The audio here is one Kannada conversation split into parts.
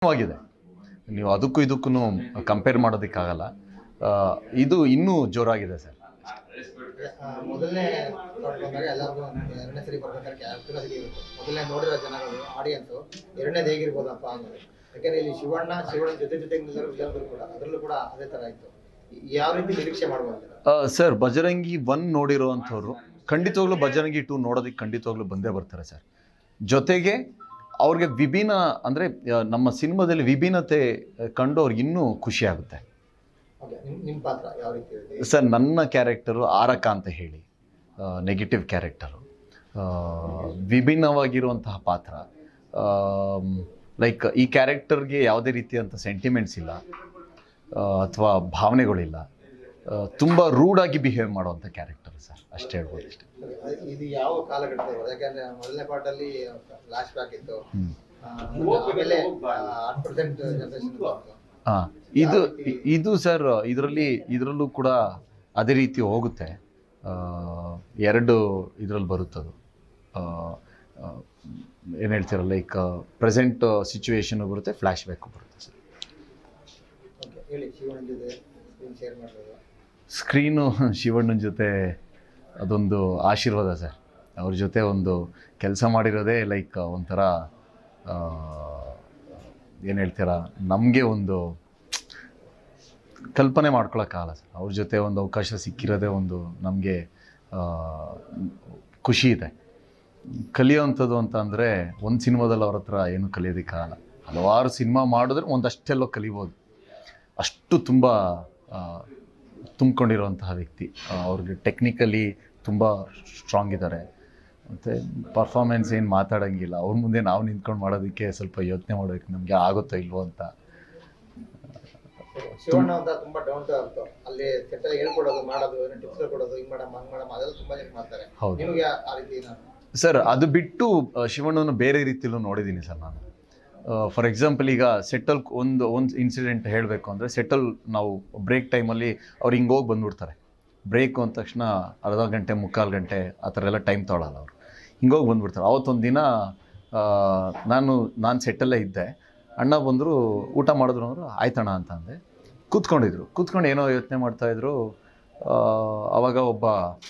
ಆಗಿದೆ ನೀವು ಅದಕ್ಕೂ ಇದಕ್ಕೂ ಕಂಪೇರ್ ಮಾಡೋದಕ್ಕಾಗಲ್ಲ ಆ, ಇದು ಇನ್ನೂ ಜೋರಾಗಿದೆ ಸರ್ ಆ, ಮೊದಲನೇ part ಬಂದಾಗ ಎಲ್ಲರಿಗೂ ಎರಡನೇ ಸರಿ ಬರ್ಬೇಕಾದ್ರೆ ಕ್ಯೂರಿಯಾಸಿಟಿ ಇರುತ್ತೆ ಮೊದಲನೇ ನೋಡಿರೋ ಜನಗಳು ಆಡಿಯನ್ಸು ಎರಡನೇದು ಹೇಗಿರ್ಬೋದಪ್ಪ ಅನ್ನೋದು ಯಾಕಂದ್ರೆ ಇಲ್ಲಿ ಶಿವಣ್ಣ ಶಿವಣ್ಣ ಜೊತೆ ಜೊತೆ ನಿಲ್ಲೋರು ವಿಲನ್ಗಳು ಕೂಡ ಅದರಲ್ಲೂ ಕೂಡ ಅದೇ ತರ ಇತ್ತು ಯಾವ ರೀತಿ ನಿರೀಕ್ಷೆ ಮಾಡ್ಬೋದು ಆ, ಸರ್ ಬಜರಂಗಿ ಒನ್ ನೋಡಿರೋವಂಥವ್ರು ಖಂಡಿತವಾಗ್ಲೂ ಬಜರಂಗಿ ಟೂ ನೋಡೋದಕ್ಕೆ ಖಂಡಿತವಾಗ್ಲೂ ಬಂದೇ ಬರ್ತಾರೆ ಸರ್ ಜೊತೆಗೆ ಅವ್ರಿಗೆ ವಿಭಿನ್ನ ಅಂದರೆ ನಮ್ಮ ಸಿನಿಮಾದಲ್ಲಿ ವಿಭಿನ್ನತೆ ಕಂಡು ಅವ್ರಿಗೆ ಇನ್ನೂ ಖುಷಿ ಆಗುತ್ತೆ ಓಕೆ ನಿಮ್ ನಿಮ್ಮ ಪಾತ್ರ ಯಾವ ರೀತಿ ಇರುತ್ತೆ ಸರ್ ನನ್ನ ಕ್ಯಾರೆಕ್ಟರು ಆರಕ ಅಂತ ಹೇಳಿ ನೆಗೆಟಿವ್ ಕ್ಯಾರೆಕ್ಟರು ವಿಭಿನ್ನವಾಗಿರುವಂತಹ ಪಾತ್ರ ಲೈಕ್ ಈ ಕ್ಯಾರೆಕ್ಟರ್ಗೆ ಯಾವುದೇ ರೀತಿಯಂಥ ಸೆಂಟಿಮೆಂಟ್ಸ್ ಇಲ್ಲ ಅಥವಾ ಭಾವನೆಗಳಿಲ್ಲ ತುಂಬ ರೂಡಾಗಿ ಬಿಹೇವ್ ಮಾಡುವಂಥ ಕ್ಯಾರೆಕ್ಟರ್ ಸರ್ ಅಷ್ಟೇ ಹೇಳ್ಬೋದು ಅಷ್ಟೇ ಅದು- ಇದು ಯಾವ ಕಾಲಘಟ್ಟದ ಇರೋದು? ಯಾಕಂದ್ರೆ ಮೊದಲನೇ ಪಾರ್ಟಲ್ಲಿ ಫ್ಲಾಶ್ ಬ್ಯಾಕ್ ಇತ್ತು ಹ್ಮ್. ಆ, ಆಮೇಲೆ ಪ್ರೆಸೆಂಟ್ ಜನರೇಷನ್ ಹಾಂ ಇದು ಇದು ಸರ್ ಇದರಲ್ಲಿ ಇದರಲ್ಲೂ ಕೂಡ ಅದೇ ರೀತಿ ಹೋಗುತ್ತೆ ಆ, ಎರಡು ಇದರಲ್ಲಿ ಬರುತ್ತದು ಏನು ಹೇಳ್ತೀರ ಲೈಕ್ ಪ್ರೆಸೆಂಟ್ ಸಿಚುವೇಶನ್ ಬರುತ್ತೆ ಫ್ಲ್ಯಾಶ್ ಬ್ಯಾಕು ಬರುತ್ತೆ ಸರ್ ಓಕೆ ಹೇಳಿ ಶಿವಣ್ಣ ಜೊತೆ ಸ್ಕ್ರೀನ್ ಶೇರ್ ಮಾಡೋದು ಸ್ಕ್ರೀನು ಶಿವಣ್ಣನ ಜೊತೆ ಅದೊಂದು ಆಶೀರ್ವಾದ ಸರ್ ಅವ್ರ ಜೊತೆ ಒಂದು ಕೆಲಸ ಮಾಡಿರೋದೇ ಲೈಕ್ ಒಂಥರ ಏನು ಹೇಳ್ತೀರ ನಮಗೆ ಒಂದು ಕಲ್ಪನೆ ಮಾಡ್ಕೊಳಕ್ಕಾಗಲ್ಲ ಸರ್ ಅವ್ರ ಜೊತೆ ಒಂದು ಅವಕಾಶ ಸಿಕ್ಕಿರೋದೇ ಒಂದು ನಮಗೆ ಖುಷಿ ಇದೆ ಕಲಿಯೋವಂಥದ್ದು ಅಂತ ಅಂದರೆ ಒಂದು ಸಿನಿಮಾದಲ್ಲಿ ಅವ್ರ ಹತ್ರ ಏನು ಕಲಿಯೋದಕ್ಕಾಗಲ್ಲ ಹಲವಾರು ಸಿನಿಮಾ ಮಾಡಿದ್ರೆ ಒಂದಷ್ಟೆಲ್ಲೋ ಕಲಿಬೋದು ಅಷ್ಟು ತುಂಬ ತುಂಬಿಕೊಂಡಿರುವಂತಹ ವ್ಯಕ್ತಿ ಆ, ಅವ್ರಿಗೆ ಟೆಕ್ನಿಕಲಿ ತುಂಬ ಸ್ಟ್ರಾಂಗ್ ಇದ್ದಾರೆ ಮತ್ತು ಪರ್ಫಾರ್ಮೆನ್ಸ್ ಏನು ಮಾತಾಡೋಂಗಿಲ್ಲ ಅವ್ರ ಮುಂದೆ ನಾವು ನಿಂತ್ಕೊಂಡು ಮಾಡೋದಕ್ಕೆ ಸ್ವಲ್ಪ ಯೋಚನೆ ಮಾಡೋದಕ್ಕೆ ನಮಗೆ ಆಗುತ್ತೋ ಇಲ್ವೋ ಅಂತ ಶಿವಣ್ಣ ಅಂತ ತುಂಬಾ ಡೌನ್ ಟು ಅರ್ತ್ ಅಲ್ಲಿ ಸೆಟ್ ಅಲ್ಲಿ ಹೇಳ್ಕೊಡೋದು ಮಾಡೋದು ಏನೋ ಟಿಪ್ಸ್ ಕೊಡೋದು ಹಿಂಗ್ ಮಾಡಮ್ಮ ಹಂಗ್ ಮಾಡಮ್ಮ ಅದೆಲ್ಲ ತುಂಬಾ ಜನ ಮಾಡ್ತಾರೆ ಹೌದು. ನಿಮ್ಗೆ ಆ- ಆ ರೀತಿ ನಾನು ಸರ್ ಅದು ಬಿಟ್ಟು ಆ, ಶಿವಣ್ಣನ ಬೇರೆ ರೀತಿಲೂ ನೋಡಿದ್ದೀನಿ ಸರ್ ನಾನು ಫಾರ್ ಎಕ್ಸಾಂಪಲ್ ಈಗ ಸೆಟಲ್ ಒಂದು ಒಂದು ಇನ್ಸಿಡೆಂಟ್ ಹೇಳಬೇಕು ಅಂದರೆ ಸೆಟಲ್ ನಾವು ಬ್ರೇಕ್ ಟೈಮಲ್ಲಿ ಅವ್ರು ಹಿಂಗೆ ಹೋಗಿ ಬಂದ್ಬಿಡ್ತಾರೆ ಬ್ರೇಕು ಅಂದ ತಕ್ಷಣ ಅರ್ಧ ಗಂಟೆ ಮುಕ್ಕಾಲು ಗಂಟೆ ಆ ಥರ ಎಲ್ಲ ಟೈಮ್ ತೊಗೊಳಲ್ಲ ಅವರು ಹಿಂಗೋಗಿ ಬಂದ್ಬಿಡ್ತಾರೆ ಅವತ್ತೊಂದು ದಿನ ಆ, ನಾನು ನಾನು ಸೆಟ್ಟಲ್ಲೇ ಇದ್ದೆ ಅಣ್ಣ ಬಂದರು ಊಟ ಮಾಡಿದ್ರು ಅಂದರು ಆಯ್ತಣ್ಣ ಅಂತ ಅಂದೆ ಕೂತ್ಕೊಂಡಿದ್ರು ಕೂತ್ಕೊಂಡು ಏನೋ ಯೋಚನೆ ಮಾಡ್ತಾಯಿದ್ರು ಆವಾಗ ಒಬ್ಬ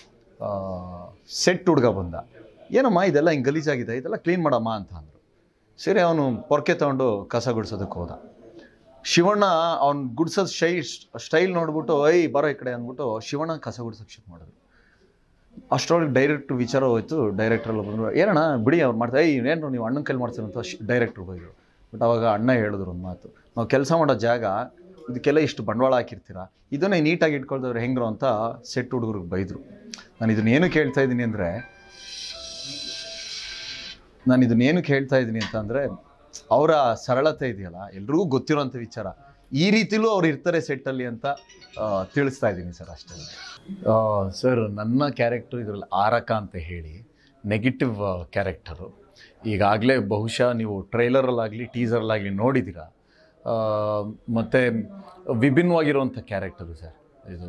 ಸೆಟ್ ಹುಡುಗ ಬಂದ ಏನಮ್ಮ ಇದೆಲ್ಲ ಹಿಂಗೆ ಗಲೀಜಾಗಿದೆ ಇದೆಲ್ಲ ಕ್ಲೀನ್ ಮಾಡಮ್ಮ ಅಂತ ಅಂದರು ಸರಿ ಅವನು ಪೊರ್ಕೆ ತೊಗೊಂಡು ಕಸ ಗುಡಿಸೋದಕ್ಕೆ ಹೋದ ಶಿವಣ್ಣ ಅವ್ನು ಗುಡ್ಸೋದು ಶೈ ಸ್ಟೈಲ್ ನೋಡ್ಬಿಟ್ಟು ಐ ಬರೋ ಈ ಕಡೆ ಅಂದ್ಬಿಟ್ಟು ಶಿವಣ್ಣ ಕಸ ಗುಡ್ಸೋಕೆ ಶುರು ಮಾಡಿದ್ರು ಅಷ್ಟರೊಳಗೆ ಡೈರೆಕ್ಟ್ ವಿಚಾರ ಹೋಯ್ತು ಡೈರೆಕ್ಟ್ರೆಲ್ಲ ಬಂದರು ಏನಣ್ಣ ಬಿಡಿ ಅವ್ರು ಮಾಡ್ತಾರೆ ಐ ಏನು ನೀವು ಅಣ್ಣನ ಕೈಲಿ ಮಾಡ್ತೀರ ಅಂತ ಡೈರೆಕ್ಟ್ರ್ ಬೈದರು ಬಟ್ ಅವಾಗ ಅಣ್ಣ ಹೇಳಿದ್ರು ಒಂದು ಮಾತು ನಾವು ಕೆಲಸ ಮಾಡೋ ಜಾಗ ಇದಕ್ಕೆಲ್ಲ ಇಷ್ಟು ಬಂಡವಾಳ ಹಾಕಿರ್ತೀರ ಇದನ್ನೇ ನೀಟಾಗಿ ಇಟ್ಕೊಳ್ದವ್ರು ಹೆಂಗ್ರು ಅಂತ ಸೆಟ್ ಹುಡುಗರಿಗೆ ಬೈದರು ನಾನು ಇದನ್ನ ಏನು ಕೇಳ್ತಾ ಇದ್ದೀನಿ ಅಂದರೆ ನಾನು ಇದನ್ನ ಏನಕ್ಕೆ ಹೇಳ್ತಾ ಇದ್ದೀನಿ ಅಂತಂದರೆ ಅವರ ಸರಳತೆ ಇದೆಯಲ್ಲ ಎಲ್ರಿಗೂ ಗೊತ್ತಿರೋಂಥ ವಿಚಾರ ಈ ರೀತಿಲೂ ಅವ್ರು ಇರ್ತಾರೆ ಸೆಟ್ಟಲ್ಲಿ ಅಂತ ಆ, ತಿಳಿಸ್ತಾ ಇದ್ದೀನಿ ಸರ್ ಅಷ್ಟೇ ಸರ್ ನನ್ನ ಕ್ಯಾರೆಕ್ಟರ್ ಇದರಲ್ಲಿ ಆರಕ ಅಂತ ಹೇಳಿ ನೆಗೆಟಿವ್ ಕ್ಯಾರೆಕ್ಟರು ಈಗಾಗಲೇ ಬಹುಶಃ ನೀವು ಟ್ರೈಲರಲ್ಲಾಗಲಿ ಟೀಸರಲ್ಲಾಗಲಿ ನೋಡಿದ್ದೀರಾ ಮತ್ತು ವಿಭಿನ್ನವಾಗಿರುವಂಥ ಕ್ಯಾರೆಕ್ಟರು ಸರ್ ಇದು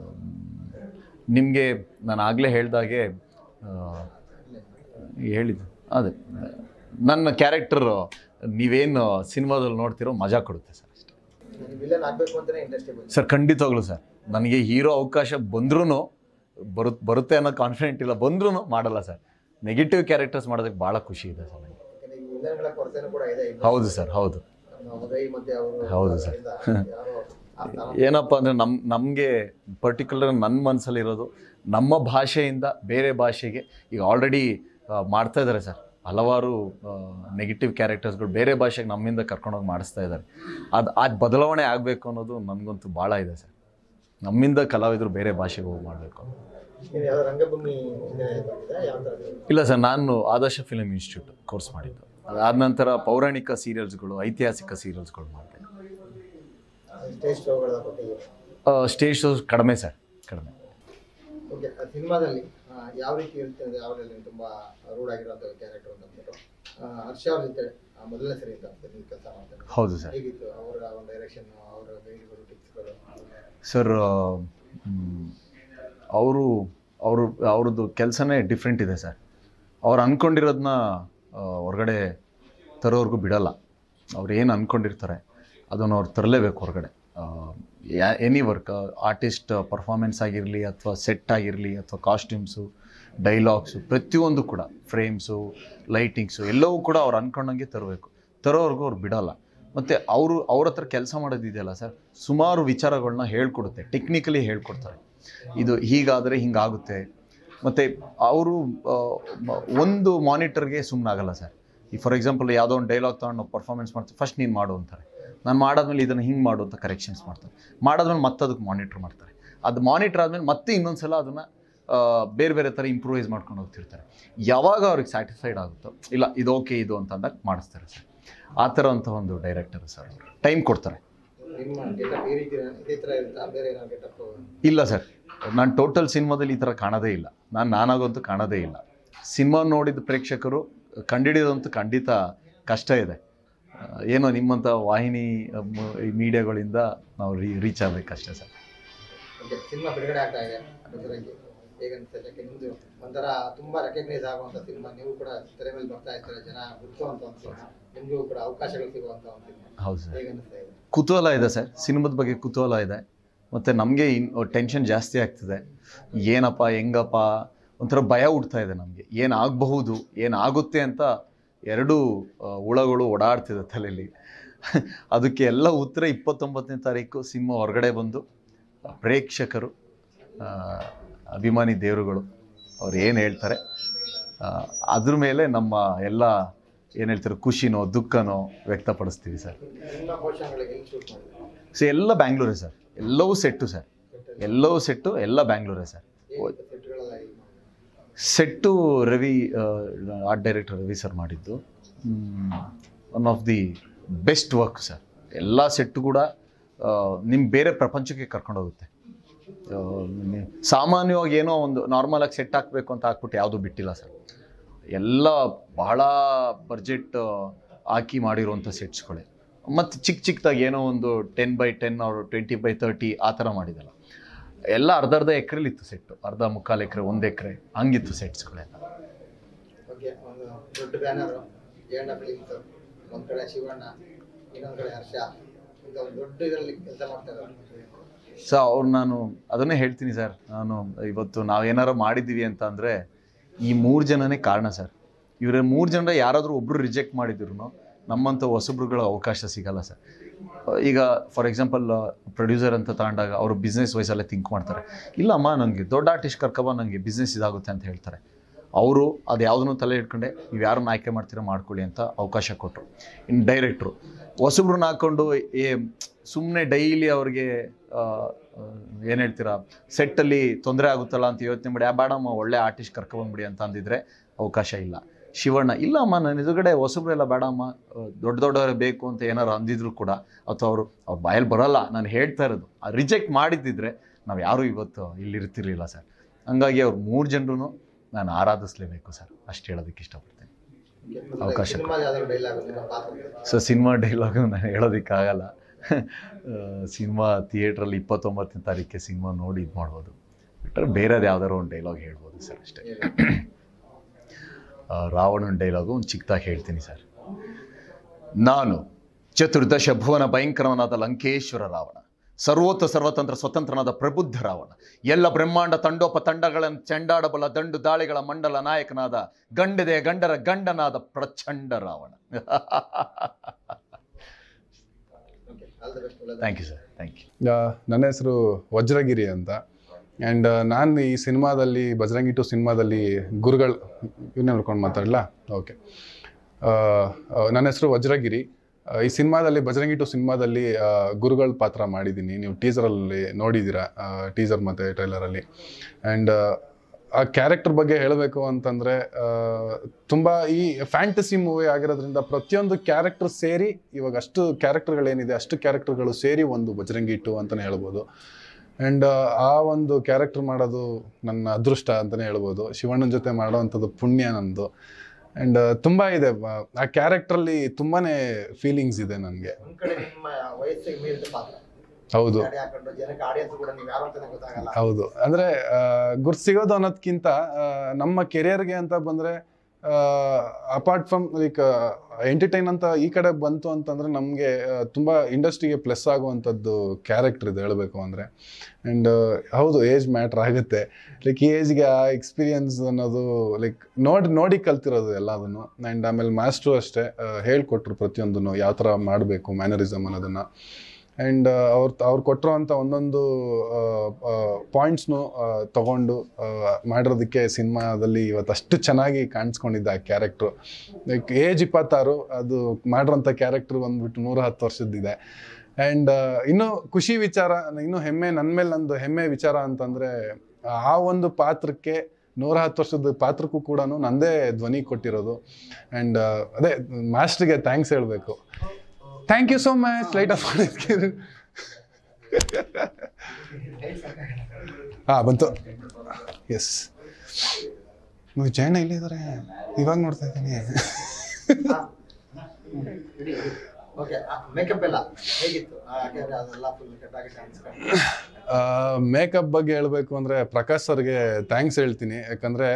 ನಿಮಗೆ ನಾನು ಆಗಲೇ ಹೇಳ್ದಾಗೆ ಆ, ಹೇಳಿದ್ದು ಅದೇ ನನ್ನ ಕ್ಯಾರೆಕ್ಟರ್ ನೀವೇನು ಸಿನಿಮಾದಲ್ಲಿ ನೋಡ್ತಿರೋ ಮಜಾ ಕೊಡುತ್ತೆ ಸರ್ ಅಷ್ಟೇ ವಿಲನ್ ಆಗ್ಬೇಕು ಅಂತಾನೆ ಇಂಡಸ್ಟ್ರಿ ಬಂತು ಸರ್ ಖಂಡಿತವಾಗ್ಲೂ ಸರ್ ನನಗೆ ಹೀರೋ ಅವಕಾಶ ಬಂದ್ರೂ ಬರು ಬರುತ್ತೆ ಅನ್ನೋ ಕಾನ್ಫಿಡೆಂಟ್ ಇಲ್ಲ ಬಂದ್ರೂ ಮಾಡಲ್ಲ ಸರ್ ನೆಗೆಟಿವ್ ಕ್ಯಾರೆಕ್ಟರ್ಸ್ ಮಾಡೋದಕ್ಕೆ ಭಾಳ ಖುಷಿ ಇದೆ ಸರ್ ನನಗೆ ಯಾಕಂದ್ರೆ ಈ ವಿಲನ್ಗಳ ಕೊರತೆನೂ ಕೂಡ ಇದೆ ಇಲ್ಲಿ. ಹೌದು ಸರ್ ಹೌದು ನಮ್ಮ ಉದಯ್ ಮತ್ತೆ ಅವರು ಹೌದು ಸರ್. ಯಾರೋ ಆ ಸ್ಥಾನ ಏನಪ್ಪ ಅಂದರೆ ನಮ್ಮ ನಮಗೆ ಪರ್ಟಿಕ್ಯುಲರ್ ನನ್ನ ಮನಸ್ಸಲ್ಲಿರೋದು ನಮ್ಮ ಭಾಷೆಯಿಂದ ಬೇರೆ ಭಾಷೆಗೆ ಈಗ ಆಲ್ರೆಡಿ ಮಾಡ್ತಾ ಇದ್ದಾರೆ ಸರ್ ಹಲವಾರು ನೆಗೆಟಿವ್ ಕ್ಯಾರೆಕ್ಟರ್ಸ್ಗಳು ಬೇರೆ ಭಾಷೆಗೆ ನಮ್ಮಿಂದ ಕರ್ಕೊಂಡೋಗಿ ಮಾಡಿಸ್ತಾ ಇದ್ದಾರೆ ಅದು ಅದು ಬದಲಾವಣೆ ಆಗಬೇಕು ಅನ್ನೋದು ನನಗಂತೂ ಭಾಳ ಇದೆ ಸರ್ ನಮ್ಮಿಂದ ಕಲಾವಿದರು ಬೇರೆ ಭಾಷೆಗೆ ಹೋಗಿ ಮಾಡಬೇಕು ನೀವು ಯಾವ ರಂಗಭೂಮಿ ಇಂಜಿನಿಯರ್ ಬಂದಿದ್ದ ಯಾವ ಥರ ಇಲ್ಲ ಸರ್ ನಾನು ಆದರ್ಶ ಫಿಲ್ಮ್ ಇನ್ಸ್ಟಿಟ್ಯೂಟ್ ಕೋರ್ಸ್ ಮಾಡಿದ್ದು ಅದಾದ ನಂತರ ಪೌರಾಣಿಕ ಸೀರಿಯಲ್ಸ್ಗಳು ಐತಿಹಾಸಿಕ ಸೀರಿಯಲ್ಸ್ಗಳು ಮಾಡಿದೆ ಸ್ಟೇಜ್ ಶೋಗಳ ಬಗ್ಗೆ ಸ್ಟೇಜ್ ಶೋಸ್ ಕಡಿಮೆ ಸರ್ ಕಡಿಮೆ ಓಕೆ ಸಿನಿಮಾದಲ್ಲಿ ಆ, ಯಾವ ರೀತಿ ಇರುತ್ತೆ ಅಂದ್ರೆ ಅವರಲ್ಲಿ ತುಂಬಾ ರೂಢ್ ಆಗಿರುವಂತ ಕ್ಯಾರೆಕ್ಟರ್ ಅಂತ ಅಂದ್ಬಿಟ್ಟು ಆ, ಹರ್ಷ ಅವ್ರ ಜೊತೆ ಆ, ಮೊದಲನೇ ಸರಿ ಅಂತ ಅನ್ಸುತ್ತೆ ನೀವು ಕೆಲಸ ಮಾಡ್ತಾರೆ ಹೌದು ಸರ್ ಹೇಗಿತ್ತು ಅವರ ಒಂದು ಡೈರೆಕ್ಷನ್ ಅವರ ಗೈಡ್ಗಳು ಟಿಪ್ಸ್ಗಳು ಸರ್ ಅವರು ಅವರು ಅವ್ರದ್ದು ಕೆಲಸನೇ ಡಿಫ್ರೆಂಟ್ ಇದೆ ಸರ್ ಅವ್ರು ಅಂದ್ಕೊಂಡಿರೋದನ್ನ ಹೊರಗಡೆ ತರೋವರೆಗೂ ಬಿಡಲ್ಲ ಅವ್ರು ಏನು ಅಂದ್ಕೊಂಡಿರ್ತಾರೆ ಅದನ್ನು ಅವ್ರು ತರಲೇಬೇಕು ಹೊರಗಡೆ ಎನಿ ವರ್ಕ್ ಆರ್ಟಿಸ್ಟ್ ಪರ್ಫಾರ್ಮೆನ್ಸ್ ಆಗಿರಲಿ ಅಥವಾ ಸೆಟ್ ಆಗಿರಲಿ ಅಥವಾ ಕಾಸ್ಟ್ಯೂಮ್ಸು ಡೈಲಾಗ್ಸು ಪ್ರತಿಯೊಂದು ಕೂಡ ಫ್ರೇಮ್ಸು ಲೈಟಿಂಗ್ಸು ಎಲ್ಲವೂ ಕೂಡ ಅವ್ರು ಅಂದ್ಕೊಂಡಂಗೆ ತರಬೇಕು ತರೋವರೆಗೂ ಅವ್ರು ಬಿಡಲ್ಲ ಮತ್ತು ಅವರು ಅವ್ರ ಹತ್ರ ಕೆಲಸ ಮಾಡೋದಿದೆಯಲ್ಲ ಸರ್ ಸುಮಾರು ವಿಚಾರಗಳನ್ನ ಹೇಳ್ಕೊಡುತ್ತೆ ಟೆಕ್ನಿಕಲಿ ಹೇಳ್ಕೊಡ್ತಾರೆ ಇದು ಹೀಗಾದರೆ ಹಿಂಗಾಗುತ್ತೆ ಮತ್ತು ಅವರು ಒಂದು ಮಾನಿಟರ್ಗೆ ಸುಮ್ಮನಾಗಲ್ಲ ಸರ್ ಈ ಫಾರ್ ಎಕ್ಸಾಂಪಲ್ ಯಾವುದೋ ಒಂದು ಡೈಲಾಗ್ ತೊಗೊಂಡು ಪರ್ಫಾರ್ಮೆನ್ಸ್ ಮಾಡ್ತೀವಿ ಫಸ್ಟ್ ನೀನು ಮಾಡು ಅಂತಾರೆ ನಾನು ಮಾಡಾದ್ಮೇಲೆ ಇದನ್ನು ಹಿಂಗೆ ಮಾಡು ಅಂತ ಕರೆಕ್ಷನ್ಸ್ ಮಾಡ್ತಾರೆ ಮಾಡಾದ್ಮೇಲೆ ಮತ್ತೆ ಅದಕ್ಕೆ ಮಾನಿಟ್ರ್ ಮಾಡ್ತಾರೆ ಅದು ಮಾನಿಟ್ರ್ ಆದಮೇಲೆ ಮತ್ತೆ ಇನ್ನೊಂದು ಸಲ ಅದನ್ನು ಬೇರೆ ಬೇರೆ ಥರ ಇಂಪ್ರೂವೈಸ್ ಮಾಡ್ಕೊಂಡು ಹೋಗ್ತಿರ್ತಾರೆ ಯಾವಾಗ ಅವ್ರಿಗೆ ಸ್ಯಾಟಿಸ್ಫೈಡ್ ಆಗುತ್ತೋ ಇಲ್ಲ ಇದು ಓಕೆ ಇದು ಅಂತ ಅಂದಾಗ ಮಾಡಿಸ್ತಾರೆ ಸರ್ ಆ ಥರ ಅಂತ ಒಂದು ಡೈರೆಕ್ಟರ್ ಸರ್ ಅವರು ಟೈಮ್ ಕೊಡ್ತಾರೆ ನಿಮ್ಮ ಗೆಟಪ್ ಈ ರೀತಿ ಇದೇ ಥರ ಇರುತ್ತಾ ಬೇರೆ ಏನಾದ್ರು ಗೆಟಪ್ ಇಲ್ಲ ಸರ್ ನಾನು ಟೋಟಲ್ ಸಿನಿಮಾದಲ್ಲಿ ಈ ಥರ ಕಾಣೋದೇ ಇಲ್ಲ ನಾನು ನಾನಾಗಂತೂ ಕಾಣೋದೇ ಇಲ್ಲ ಸಿನಿಮಾ ನೋಡಿದ ಪ್ರೇಕ್ಷಕರು ಕಂಡಿಡಿಯೋದಂತೂ ಖಂಡಿತ ಕಷ್ಟ ಇದೆ ಆ, ಏನೋ ನಿಮ್ಮಂಥ ವಾಹಿನಿ ಆ, ಮ- ಈ ಮೀಡಿಯಾಗಳಿಂದ ನಾವು ರೀ ರೀಚ್ ಆಗಬೇಕಷ್ಟೇ ಸರ್ ಓಕೆ ಸಿನಿಮಾ ಬಿಡುಗಡೆ ಆಗ್ತಾ ಇದೆ ಬಜರಂಗಿ ಹೇಗನ್ಸುತ್ತೆ ಯಾಕೆ ನಿಮ್ದು ಒಂಥರ ತುಂಬಾ ರೆಕಗ್ನೈಸ್ ಆಗುವಂತ ಸಿನಿಮಾ ನೀವು ಕೂಡ ತೆರೆ ಮೇಲೆ ಬರ್ತಾ ಇರ್ತಾರೆ ಜನ ಗುರುತಿಸುವಂತ ಒಂದು ಸಿನಿಮಾ ನಿಮಗೂ ಕೂಡ ಅವಕಾಶಗಳು ಸಿಗುವಂತ ಒಂದು ಸಿನಿಮಾ ಹೌದು ಸರ್ ಹೇಗನ್ನಿಸ್ತಾ ಇದೆ ಕುತೂಹಲ ಇದೆ ಸರ್ ಸಿನಿಮಾದ ಬಗ್ಗೆ ಕುತೂಹಲ ಇದೆ ಮತ್ತು ನಮಗೆ ಇನ್ ಟೆನ್ಷನ್ ಜಾಸ್ತಿ ಆಗ್ತಿದೆ ಏನಪ್ಪ ಹೆಂಗಪ್ಪ ಒಂಥರ ಭಯ ಹುಡ್ತಾ ಇದೆ ನಮಗೆ ಏನಾಗಬಹುದು ಏನಾಗುತ್ತೆ ಅಂತ ಎರಡೂ ಆ, ಹುಳಗಳು ಓಡಾಡ್ತಿದೆ ತಲೆಯಲ್ಲಿ ಅದಕ್ಕೆ ಎಲ್ಲ ಉತ್ತರ ಇಪ್ಪತ್ತೊಂಬತ್ತನೇ ತಾರೀಕು ಸಿನಿಮಾ ಹೊರಗಡೆ ಬಂದು ಪ್ರೇಕ್ಷಕರು ಆ, ಅಭಿಮಾನಿ ದೇವರುಗಳು ಅವ್ರು ಏನು ಹೇಳ್ತಾರೆ ಆ, ಅದ್ರ ಮೇಲೆ ನಮ್ಮ ಎಲ್ಲ ಏನು ಹೇಳ್ತಾರೆ ಖುಷಿನೋ ದುಃಖನೋ ವ್ಯಕ್ತಪಡಿಸ್ತೀವಿ ಸರ್ ನಿಮ್ಮ ಪೋಷಣಗಳಿಗೆ ಎಲ್ಲಿ ಶೂಟ್ ಮಾಡಿದ್ರೆ ಸೊ ಎಲ್ಲ ಬ್ಯಾಂಗ್ಳೂರೇ ಸರ್ ಎಲ್ಲವೂ ಸೆಟ್ಟು ಸರ್ ಎಲ್ಲವೂ ಸೆಟ್ಟು ಎಲ್ಲ ಬ್ಯಾಂಗ್ಳೂರೇ ಸರ್ ಹೇಗಿತ್ತು ಸೆಟ್ಗಳೆಲ್ಲ ಹೇಗೆ ಮಾಡಿದ್ರು? Set Ravi art director Ravi sir ಮಾಡಿದ್ದು one of the best work sir ಎಲ್ಲ ಸೆಟ್ಟು ಕೂಡ ನಿಮ್ಮ ಬೇರೆ ಪ್ರಪಂಚಕ್ಕೆ ಕರ್ಕೊಂಡು ಹೋಗುತ್ತೆ ಆ, ನಿ- ಸಾಮಾನ್ಯವಾಗಿ ಏನೋ ಒಂದು ನಾರ್ಮಲಾಗಿ ಸೆಟ್ ಹಾಕಬೇಕು ಅಂತ ಹಾಕ್ಬಿಟ್ಟು ಯಾವುದೂ ಬಿಟ್ಟಿಲ್ಲ ಸರ್ ಎಲ್ಲ ಬಹಳ ಬಡ್ಜೆಟ್ ಹಾಕಿ ಮಾಡಿರುವಂಥ ಸೆಟ್ಸ್ಗಳೇ ಮತ್ತು ಚಿಕ್ಕ ಚಿಕ್ಕದಾಗಿ ಏನೋ ಒಂದು ಟೆನ್ ಬೈ ಟೆನ್ ಅವ್ರು ಟ್ವೆಂಟಿ ಬೈ ತರ್ಟಿ ಆ ಥರ ಮಾಡಿದಲ್ಲ ಎಲ್ಲ ಅರ್ಧ ಅರ್ಧ ಎಕರೆಲಿ ಇತ್ತು ಸೆಟ್ಟು ಅರ್ಧ ಮುಕ್ಕಾಲು ಎಕರೆ ಒಂದು ಎಕರೆ ಹಂಗಿತ್ತು ಸೆಟ್ಸ್ಗಳೆಲ್ಲ ಓಕೆ ಒಂದು ದೊಡ್ಡ ಬ್ಯಾನರ್ ಜಯಣ್ಣ ಫಿಲಿಮ್ಸ್ ಒಂದ್ ಕಡೆ ಶಿವಣ್ಣ ಇನ್ನೊಂದ್ ಕಡೆ ಹರ್ಷ ಇಂಥ ಒಂದು ದೊಡ್ಡ ಇದರಲ್ಲಿ ಕೆಲಸ ಮಾಡ್ತಾ ಇದ್ದಾರೆ ಸೊ ಅವ್ರು ನಾನು ಅದನ್ನೇ ಹೇಳ್ತೀನಿ ಸರ್ ನಾನು ಇವತ್ತು ನಾವೇನಾರು ಮಾಡಿದ್ದೀವಿ ಅಂತ ಅಂದರೆ ಈ ಮೂರು ಜನನೇ ಕಾರಣ ಸರ್ ಇವರ ಮೂರು ಜನ ಯಾರಾದರೂ ಒಬ್ಬರು ರಿಜೆಕ್ಟ್ ಮಾಡಿದ್ರು ನಮ್ಮಂಥ ಹೊಸಬ್ರುಗಳ ಅವಕಾಶ ಸಿಗಲ್ಲ ಸರ್ ಈಗ ಫಾರ್ ಎಕ್ಸಾಂಪಲ್ ಪ್ರೊಡ್ಯೂಸರ್ ಅಂತ ತಗೊಂಡಾಗ ಅವರು ಬಿಸ್ನೆಸ್ ವೈಸಲ್ಲೇ ಥಿಂಕ್ ಮಾಡ್ತಾರೆ ಇಲ್ಲಮ್ಮ ನನಗೆ ದೊಡ್ಡ ಆರ್ಟಿಸ್ಟ್ ಕರ್ಕೊಬ ನನಗೆ ಬಿಸ್ನೆಸ್ ಇದಾಗುತ್ತೆ ಅಂತ ಹೇಳ್ತಾರೆ ಅವರು ಅದು ಯಾವುದನ್ನು ತಲೆ ಇಟ್ಕೊಂಡೆ ನೀವು ಯಾರನ್ನ ಆಯ್ಕೆ ಮಾಡ್ತೀರಾ ಮಾಡ್ಕೊಳ್ಳಿ ಅಂತ ಅವಕಾಶ ಕೊಟ್ಟರು ಇನ್ನು ಡೈರೆಕ್ಟ್ರು ಹೊಸಬ್ರನ್ನ ಹಾಕ್ಕೊಂಡು ಏ ಸುಮ್ಮನೆ ಡೈಲಿ ಅವ್ರಿಗೆ ಏನು ಹೇಳ್ತೀರಾ ಸೆಟ್ಟಲ್ಲಿ ತೊಂದರೆ ಆಗುತ್ತಲ್ಲ ಅಂತ ಯೋಚನೆ ಮಾಡಿ ಆ ಬೇಡಮ್ಮ ಒಳ್ಳೆ ಆರ್ಟಿಸ್ಟ್ ಕರ್ಕೊಬಂದ್ಬಿಡಿ ಅಂತ ಅಂದಿದ್ರೆ ಅವಕಾಶ ಇಲ್ಲ ಶಿವಣ್ಣ ಇಲ್ಲ ಅಮ್ಮ ನನ್ನ ಎದುರುಗಡೆ ಹೊಸಬ್ರೆಲ್ಲ ಬೇಡಮ್ಮ ಆ, ದೊಡ್ಡ ದೊಡ್ಡವರೇ ಬೇಕು ಅಂತ ಏನಾರು ಅಂದಿದ್ರು ಕೂಡ ಅಥವಾ ಅವರು ಅವ್ರ ಬಾಯಲ್ಲಿ ಬರಲ್ಲ ನಾನು ಹೇಳ್ತಾ ಇರೋದು ರಿಜೆಕ್ಟ್ ಮಾಡಿದ್ದಿದ್ರೆ ನಾವು ಯಾರೂ ಇವತ್ತು ಇಲ್ಲಿ ಇರ್ತಿರ್ಲಿಲ್ಲ ಸರ್ ಹಂಗಾಗಿ ಅವ್ರು ಮೂರು ಜನರು ನಾನು ಆರಾಧಿಸ್ಲೇಬೇಕು ಸರ್ ಅಷ್ಟು ಹೇಳೋದಕ್ಕೆ ಇಷ್ಟಪಡ್ತೇನೆ ಅವಕಾಶ ಸಿನಿಮಾ ಯಾವ್ದಾದ್ರು ಡೈಲಾಗ್ ನಿಮ್ಮ ಪಾತ್ರ ಸೊ ಸಿನಿಮಾ ಡೈಲಾಗು ನಾನು ಹೇಳೋದಕ್ಕಾಗಲ್ಲ ಸಿನಿಮಾ ಥಿಯೇಟ್ರಲ್ಲಿ ಇಪ್ಪತ್ತೊಂಬತ್ತನೇ ತಾರೀಕಿಗೆ ಸಿನಿಮಾ ನೋಡಿ ಇದು ಮಾಡ್ಬೋದು ಬಿಟ್ಟರೆ ಬೇರೆದು ಯಾವ್ದಾದ್ರು ಒಂದು ಡೈಲಾಗ್ ಹೇಳ್ಬೋದು ಸರ್ ಅಷ್ಟೇ ಆ, ರಾವಣನ ಡೈಲಾಗು ಒಂದು ಚಿಕ್ಕದಾಗಿ ಹೇಳ್ತೀನಿ ಸರ್ ನಾನು ಚತುರ್ದಶ ಭುವನ ಭಯಂಕರವನಾದ ಲಂಕೇಶ್ವರ ರಾವಣ ಸರ್ವೋತ್ತ ಸರ್ವತಂತ್ರ ಸ್ವತಂತ್ರನಾದ ಪ್ರಬುದ್ಧ ರಾವಣ ಎಲ್ಲ ಬ್ರಹ್ಮಾಂಡ ತಂಡೋಪ ತಂಡಗಳನ್ನು ಚೆಂಡಾಡಬಲ್ಲ ದಂಡು ದಾಳಿಗಳ ಮಂಡಲ ನಾಯಕನಾದ ಗಂಡದೆ ಗಂಡರ ಗಂಡನಾದ ಪ್ರಚಂಡ Ravana okay all the best ಒಳ್ಳೆದ thank you sir thank you ಆ, ನನ್ನ ಹೆಸರು ವಜ್ರಗಿರಿ ಅಂತ ಆ್ಯಂಡ್ ನಾನು ಈ ಸಿನಿಮಾದಲ್ಲಿ ಬಜರಂಗಿ ಟು ಸಿನಿಮಾದಲ್ಲಿ ಗುರುಗಳು ಇವನ್ನೇ ನೋಡ್ಕೊಂಡು ಮಾತಾಡಲ್ಲ ಓಕೆ ನನ್ನ ಹೆಸರು ವಜ್ರಗಿರಿ ಆ, ಈ ಸಿನಿಮಾದಲ್ಲಿ ಬಜರಂಗಿ ಟು ಸಿನಿಮಾದಲ್ಲಿ ಆ, ಗುರುಗಳ ಪಾತ್ರ ಮಾಡಿದ್ದೀನಿ ನೀವು ಟೀಸರಲ್ಲಿ ನೋಡಿದ್ದೀರಾ ಟೀಸರ್ ಮತ್ತು ಟ್ರೈಲರಲ್ಲಿ ಆ್ಯಂಡ್ ಆ ಕ್ಯಾರೆಕ್ಟರ್ ಬಗ್ಗೆ ಹೇಳಬೇಕು ಅಂತಂದರೆ ತುಂಬ ಈ ಫ್ಯಾಂಟಸಿ ಮೂವಿ ಆಗಿರೋದ್ರಿಂದ ಪ್ರತಿಯೊಂದು ಕ್ಯಾರೆಕ್ಟರ್ ಸೇರಿ ಇವಾಗ ಅಷ್ಟು ಕ್ಯಾರೆಕ್ಟರ್ಗಳೇನಿದೆ ಅಷ್ಟು ಕ್ಯಾರೆಕ್ಟರ್ಗಳು ಸೇರಿ ಒಂದು ಬಜರಂಗಿ ಟು ಅಂತಲೇ ಹೇಳ್ಬೋದು ಆ್ಯಂಡ್ ಆ ಒಂದು ಕ್ಯಾರೆಕ್ಟರ್ ಮಾಡೋದು ನನ್ನ ಅದೃಷ್ಟ ಅಂತಲೇ ಹೇಳ್ಬೋದು ಶಿವಣ್ಣನ ಜೊತೆ ಮಾಡೋವಂಥದ್ದು ಪುಣ್ಯ ನಂದು ಆ್ಯಂಡ್ ತುಂಬ ಇದೆ ಬ- ಆ ಕ್ಯಾರೆಕ್ಟ್ರಲ್ಲಿ ತುಂಬಾ ಫೀಲಿಂಗ್ಸ್ ಇದೆ ನನಗೆ ಒಂದ್ ಕಡೆ ನಿಮ್ಮ ವಯಸ್ಸಿಗೆ ಮೀರಿದ ಪಾತ್ರ ಹೌದು ಗಾಡಿ ಹಾಕೊಂಡು ಜನಕ್ಕೆ ಆಡಿಯನ್ಸ್ ಕೂಡ ನೀವು ಯಾರು ಅಂತಾನೆ ಗೊತ್ತಾಗಲ್ಲ ಹೌದು ಅಂದರೆ ಗುರ್ತು ಸಿಗೋದು ಅನ್ನೋದಕ್ಕಿಂತ ಆ, ನಮ್ಮ ಕೆರಿಯರ್ಗೆ ಅಂತ ಬಂದರೆ ಅಪಾರ್ಟ್ ಫ್ರಮ್ ಲೈಕ್ ಎಂಟರ್ಟೈನ್ ಅಂತ ಈ ಕಡೆ ಬಂತು ಅಂತಂದ್ರೆ ನಮಗೆ ತುಂಬ ಇಂಡಸ್ಟ್ರಿಗೆ ಪ್ಲಸ್ ಆಗುವಂಥದ್ದು ಕ್ಯಾರೆಕ್ಟರ್ ಇದೆ ಹೇಳಬೇಕು ಅಂದರೆ ಆ್ಯಂಡ್ ಹೌದು ಏಜ್ ಮ್ಯಾಟ್ರ್ ಆಗುತ್ತೆ ಲೈಕ್ ಈ ಏಜ್ಗೆ ಆ ಎಕ್ಸ್ಪೀರಿಯನ್ಸ್ ಅನ್ನೋದು ಲೈಕ್ ನೋಡಿ ನೋಡಿ ಕಲ್ತಿರೋದು ಎಲ್ಲದನ್ನು ಆ್ಯಂಡ್ ಆಮೇಲೆ ಮಾಸ್ಟ್ರು ಅಷ್ಟೇ ಹೇಳ್ಕೊಟ್ರು ಪ್ರತಿಯೊಂದನ್ನು ಯಾವ ಥರ ಮಾಡಬೇಕು ಮ್ಯಾನರಿಸಮ್ ಅನ್ನೋದನ್ನು ಆ್ಯಂಡ್ ಅವ್ರು ಅವ್ರು ಕೊಟ್ಟಿರೋವಂಥ ಒಂದೊಂದು ಪಾಯಿಂಟ್ಸ್ನು ತಗೊಂಡು ಆ, ಮಾಡಿರೋದಕ್ಕೆ ಸಿನಿಮಾದಲ್ಲಿ ಇವತ್ತು ಅಷ್ಟು ಚೆನ್ನಾಗಿ ಕಾಣಿಸ್ಕೊಂಡಿದ್ದ ಆ ಕ್ಯಾರೆಕ್ಟ್ರು ಲೈಕ್ ಏಜ್ ಇಪ್ಪತ್ತಾರು ಅದು ಮಾಡಿರೋಂಥ ಕ್ಯಾರೆಕ್ಟ್ರ್ ಬಂದ್ಬಿಟ್ಟು ನೂರ ಹತ್ತು ವರ್ಷದ್ದಿದೆ ಆ್ಯಂಡ್ ಇನ್ನೂ ಖುಷಿ ವಿಚಾರ ಇನ್ನೂ ಹೆಮ್ಮೆ ನನ್ನ ಮೇಲೆ ನಂದು ಹೆಮ್ಮೆ ವಿಚಾರ ಅಂತಂದರೆ ಆ ಒಂದು ಪಾತ್ರಕ್ಕೆ ನೂರ ಹತ್ತು ವರ್ಷದ ಪಾತ್ರಕ್ಕೂ ಕೂಡ ನಂದೇ ಧ್ವನಿ ಕೊಟ್ಟಿರೋದು ಆ್ಯಂಡ್ ಅದೇ ಮಾಸ್ಟ್ರಿಗೆ ಥ್ಯಾಂಕ್ಸ್ ಹೇಳಬೇಕು thank you so much light off ಹಾಂ ಬಂತು ಎಸ್ ನೀವು ಜೈನ ಇಲ್ಲಿದ್ದಾರೆ ಇವಾಗ ನೋಡ್ತಾ ಇದ್ದೀನಿ ಓಕೆ ಮೇಕಪ್ ಎಲ್ಲ ಹೇಗಿತ್ತು ಆ, ಯಾಕೆಂದ್ರೆ ಅದೆಲ್ಲ ಫುಲ್ ಕೆಟ್ಟಾಗಿ ಕಾಣಿಸ್ಕೊಂಡು ಮೇಕಪ್ ಬಗ್ಗೆ ಹೇಳಬೇಕು ಅಂದರೆ ಪ್ರಕಾಶ್ ಸರ್ಗೆ ಥ್ಯಾಂಕ್ಸ್ ಹೇಳ್ತೀನಿ ಯಾಕಂದರೆ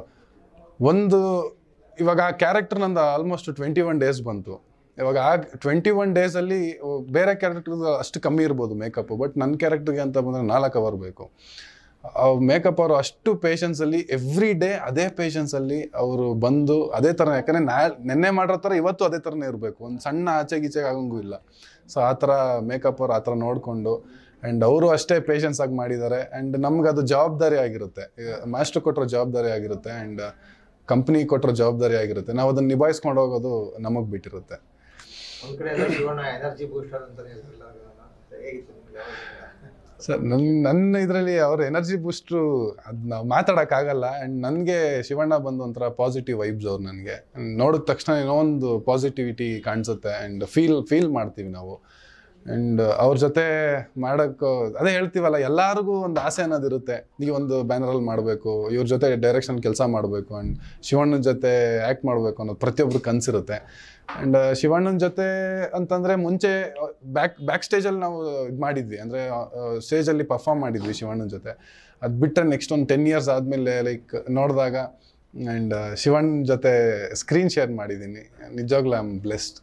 ಒಂದು ಇವಾಗ ಆ ಕ್ಯಾರೆಕ್ಟರ್ ನಂದು ಆಲ್ಮೋಸ್ಟ್ ಟ್ವೆಂಟಿ ಒನ್ ಡೇಸ್ ಬಂತು ಇವಾಗ ಆ ಟ್ವೆಂಟಿ ಒನ್ ಡೇಸಲ್ಲಿ ಬೇರೆ ಕ್ಯಾರೆಕ್ಟರ್ ಅಷ್ಟು ಕಮ್ಮಿ ಇರ್ಬೋದು ಮೇಕಪ್ ಬಟ್ ನನ್ನ ಕ್ಯಾರೆಕ್ಟರ್ಗೆ ಅಂತ ಬಂದರೆ ನಾಲ್ಕು ಅವರ್ ಬೇಕು ಮೇಕಪ್ ಅವರು ಅಷ್ಟು ಪೇಷನ್ಸಲ್ಲಿ ಎವ್ರಿ ಡೇ ಅದೇ ಪೇಷನ್ಸಲ್ಲಿ ಅವರು ಬಂದು ಅದೇ ಥರ ಯಾಕಂದರೆ ನಾ ನೆನ್ನೆ ಮಾಡಿರೋ ಥರ ಇವತ್ತು ಅದೇ ಥರನೇ ಇರಬೇಕು ಒಂದು ಸಣ್ಣ ಆಚೆ ಗೀಚೆಗೆ ಆಗಂಗೂ ಇಲ್ಲ ಸೊ ಆ ಥರ ಮೇಕಪ್ ಅವ್ರು ಆ ಥರ ನೋಡಿಕೊಂಡು ಆ್ಯಂಡ್ ಅವರು ಅಷ್ಟೇ ಪೇಷನ್ಸ್ ಆಗಿ ಮಾಡಿದ್ದಾರೆ ಆ್ಯಂಡ್ ನಮ್ಗೆ ಅದು ಜವಾಬ್ದಾರಿ ಆಗಿರುತ್ತೆ ಮಾಸ್ಟರ್ ಕೊಟ್ಟಿರೋ ಜವಾಬ್ದಾರಿ ಆಗಿರುತ್ತೆ ಆ್ಯಂಡ್ ಕಂಪ್ನಿ ಕೊಟ್ಟಿರೋ ಜವಾಬ್ದಾರಿ ಆಗಿರುತ್ತೆ ನಾವು ಅದನ್ನು ನಿಭಾಯಿಸ್ಕೊಂಡು ಹೋಗೋದು ನಮಗೆ ಬಿಟ್ಟಿರುತ್ತೆ ಒಂದ್ ಕಡೆ ಎಲ್ಲ ಶಿವಣ್ಣ ಎನರ್ಜಿ ಬೂಸ್ಟರ್ ಅಂತಾನೆ ಹೇಳ್ತಿರಲ್ಲ ಹೇಗಿತ್ತು ನಿಮ್ಗೆ ಯಾವಾಗ ಸರ್ ನನ್ನ ನನ್ನ ಇದರಲ್ಲಿ ಅವ್ರ ಎನರ್ಜಿ ಬೂಸ್ಟ್ರು ಅದು ನಾವು ಮಾತಾಡೋಕ್ಕಾಗಲ್ಲ ಆ್ಯಂಡ್ ನನಗೆ ಶಿವಣ್ಣ ಬಂದು ಒಂಥರ ಪಾಸಿಟಿವ್ ವೈಬ್ಸ್ ಅವ್ರು ನನಗೆ ನೋಡಿದ ತಕ್ಷಣ ಏನೋ ಒಂದು ಪಾಸಿಟಿವಿಟಿ ಕಾಣಿಸುತ್ತೆ ಆ್ಯಂಡ್ ಫೀಲ್ ಫೀಲ್ ಮಾಡ್ತೀವಿ ನಾವು ಆ್ಯಂಡ್ ಅವ್ರ ಜೊತೆ ಮಾಡೋಕ್ಕೆ ಅದೇ ಹೇಳ್ತೀವಲ್ಲ ಎಲ್ಲರಿಗೂ ಒಂದು ಆಸೆ ಅನ್ನೋದಿರುತ್ತೆ ಈ ಒಂದು ಬ್ಯಾನರಲ್ಲಿ ಮಾಡಬೇಕು ಇವ್ರ ಜೊತೆ ಡೈರೆಕ್ಷನ್ ಕೆಲಸ ಮಾಡಬೇಕು ಆ್ಯಂಡ್ ಶಿವಣ್ಣನ ಜೊತೆ ಆ್ಯಕ್ಟ್ ಮಾಡಬೇಕು ಅನ್ನೋದು ಪ್ರತಿಯೊಬ್ಬರು ಕನಸಿರುತ್ತೆ ಆ್ಯಂಡ್ ಶಿವಣ್ಣನ ಜೊತೆ ಅಂತಂದರೆ ಮುಂಚೆ ಬ್ಯಾಕ್ ಬ್ಯಾಕ್ ಸ್ಟೇಜಲ್ಲಿ ನಾವು ಇದು ಮಾಡಿದ್ವಿ ಅಂದರೆ ಸ್ಟೇಜಲ್ಲಿ ಪರ್ಫಾರ್ಮ್ ಮಾಡಿದ್ವಿ ಶಿವಣ್ಣನ ಜೊತೆ ಅದು ಬಿಟ್ಟರೆ ನೆಕ್ಸ್ಟ್ ಒಂದು ಟೆನ್ ಇಯರ್ಸ್ ಆದಮೇಲೆ ಲೈಕ್ ನೋಡಿದಾಗ ಆ್ಯಂಡ್ ಶಿವಣ್ಣ ಜೊತೆ ಸ್ಕ್ರೀನ್ ಶೇರ್ ಮಾಡಿದ್ದೀನಿ ನಿಜವಾಗ್ಲೂ ಐ ಆಮ್ ಬ್ಲೆಸ್ಡ್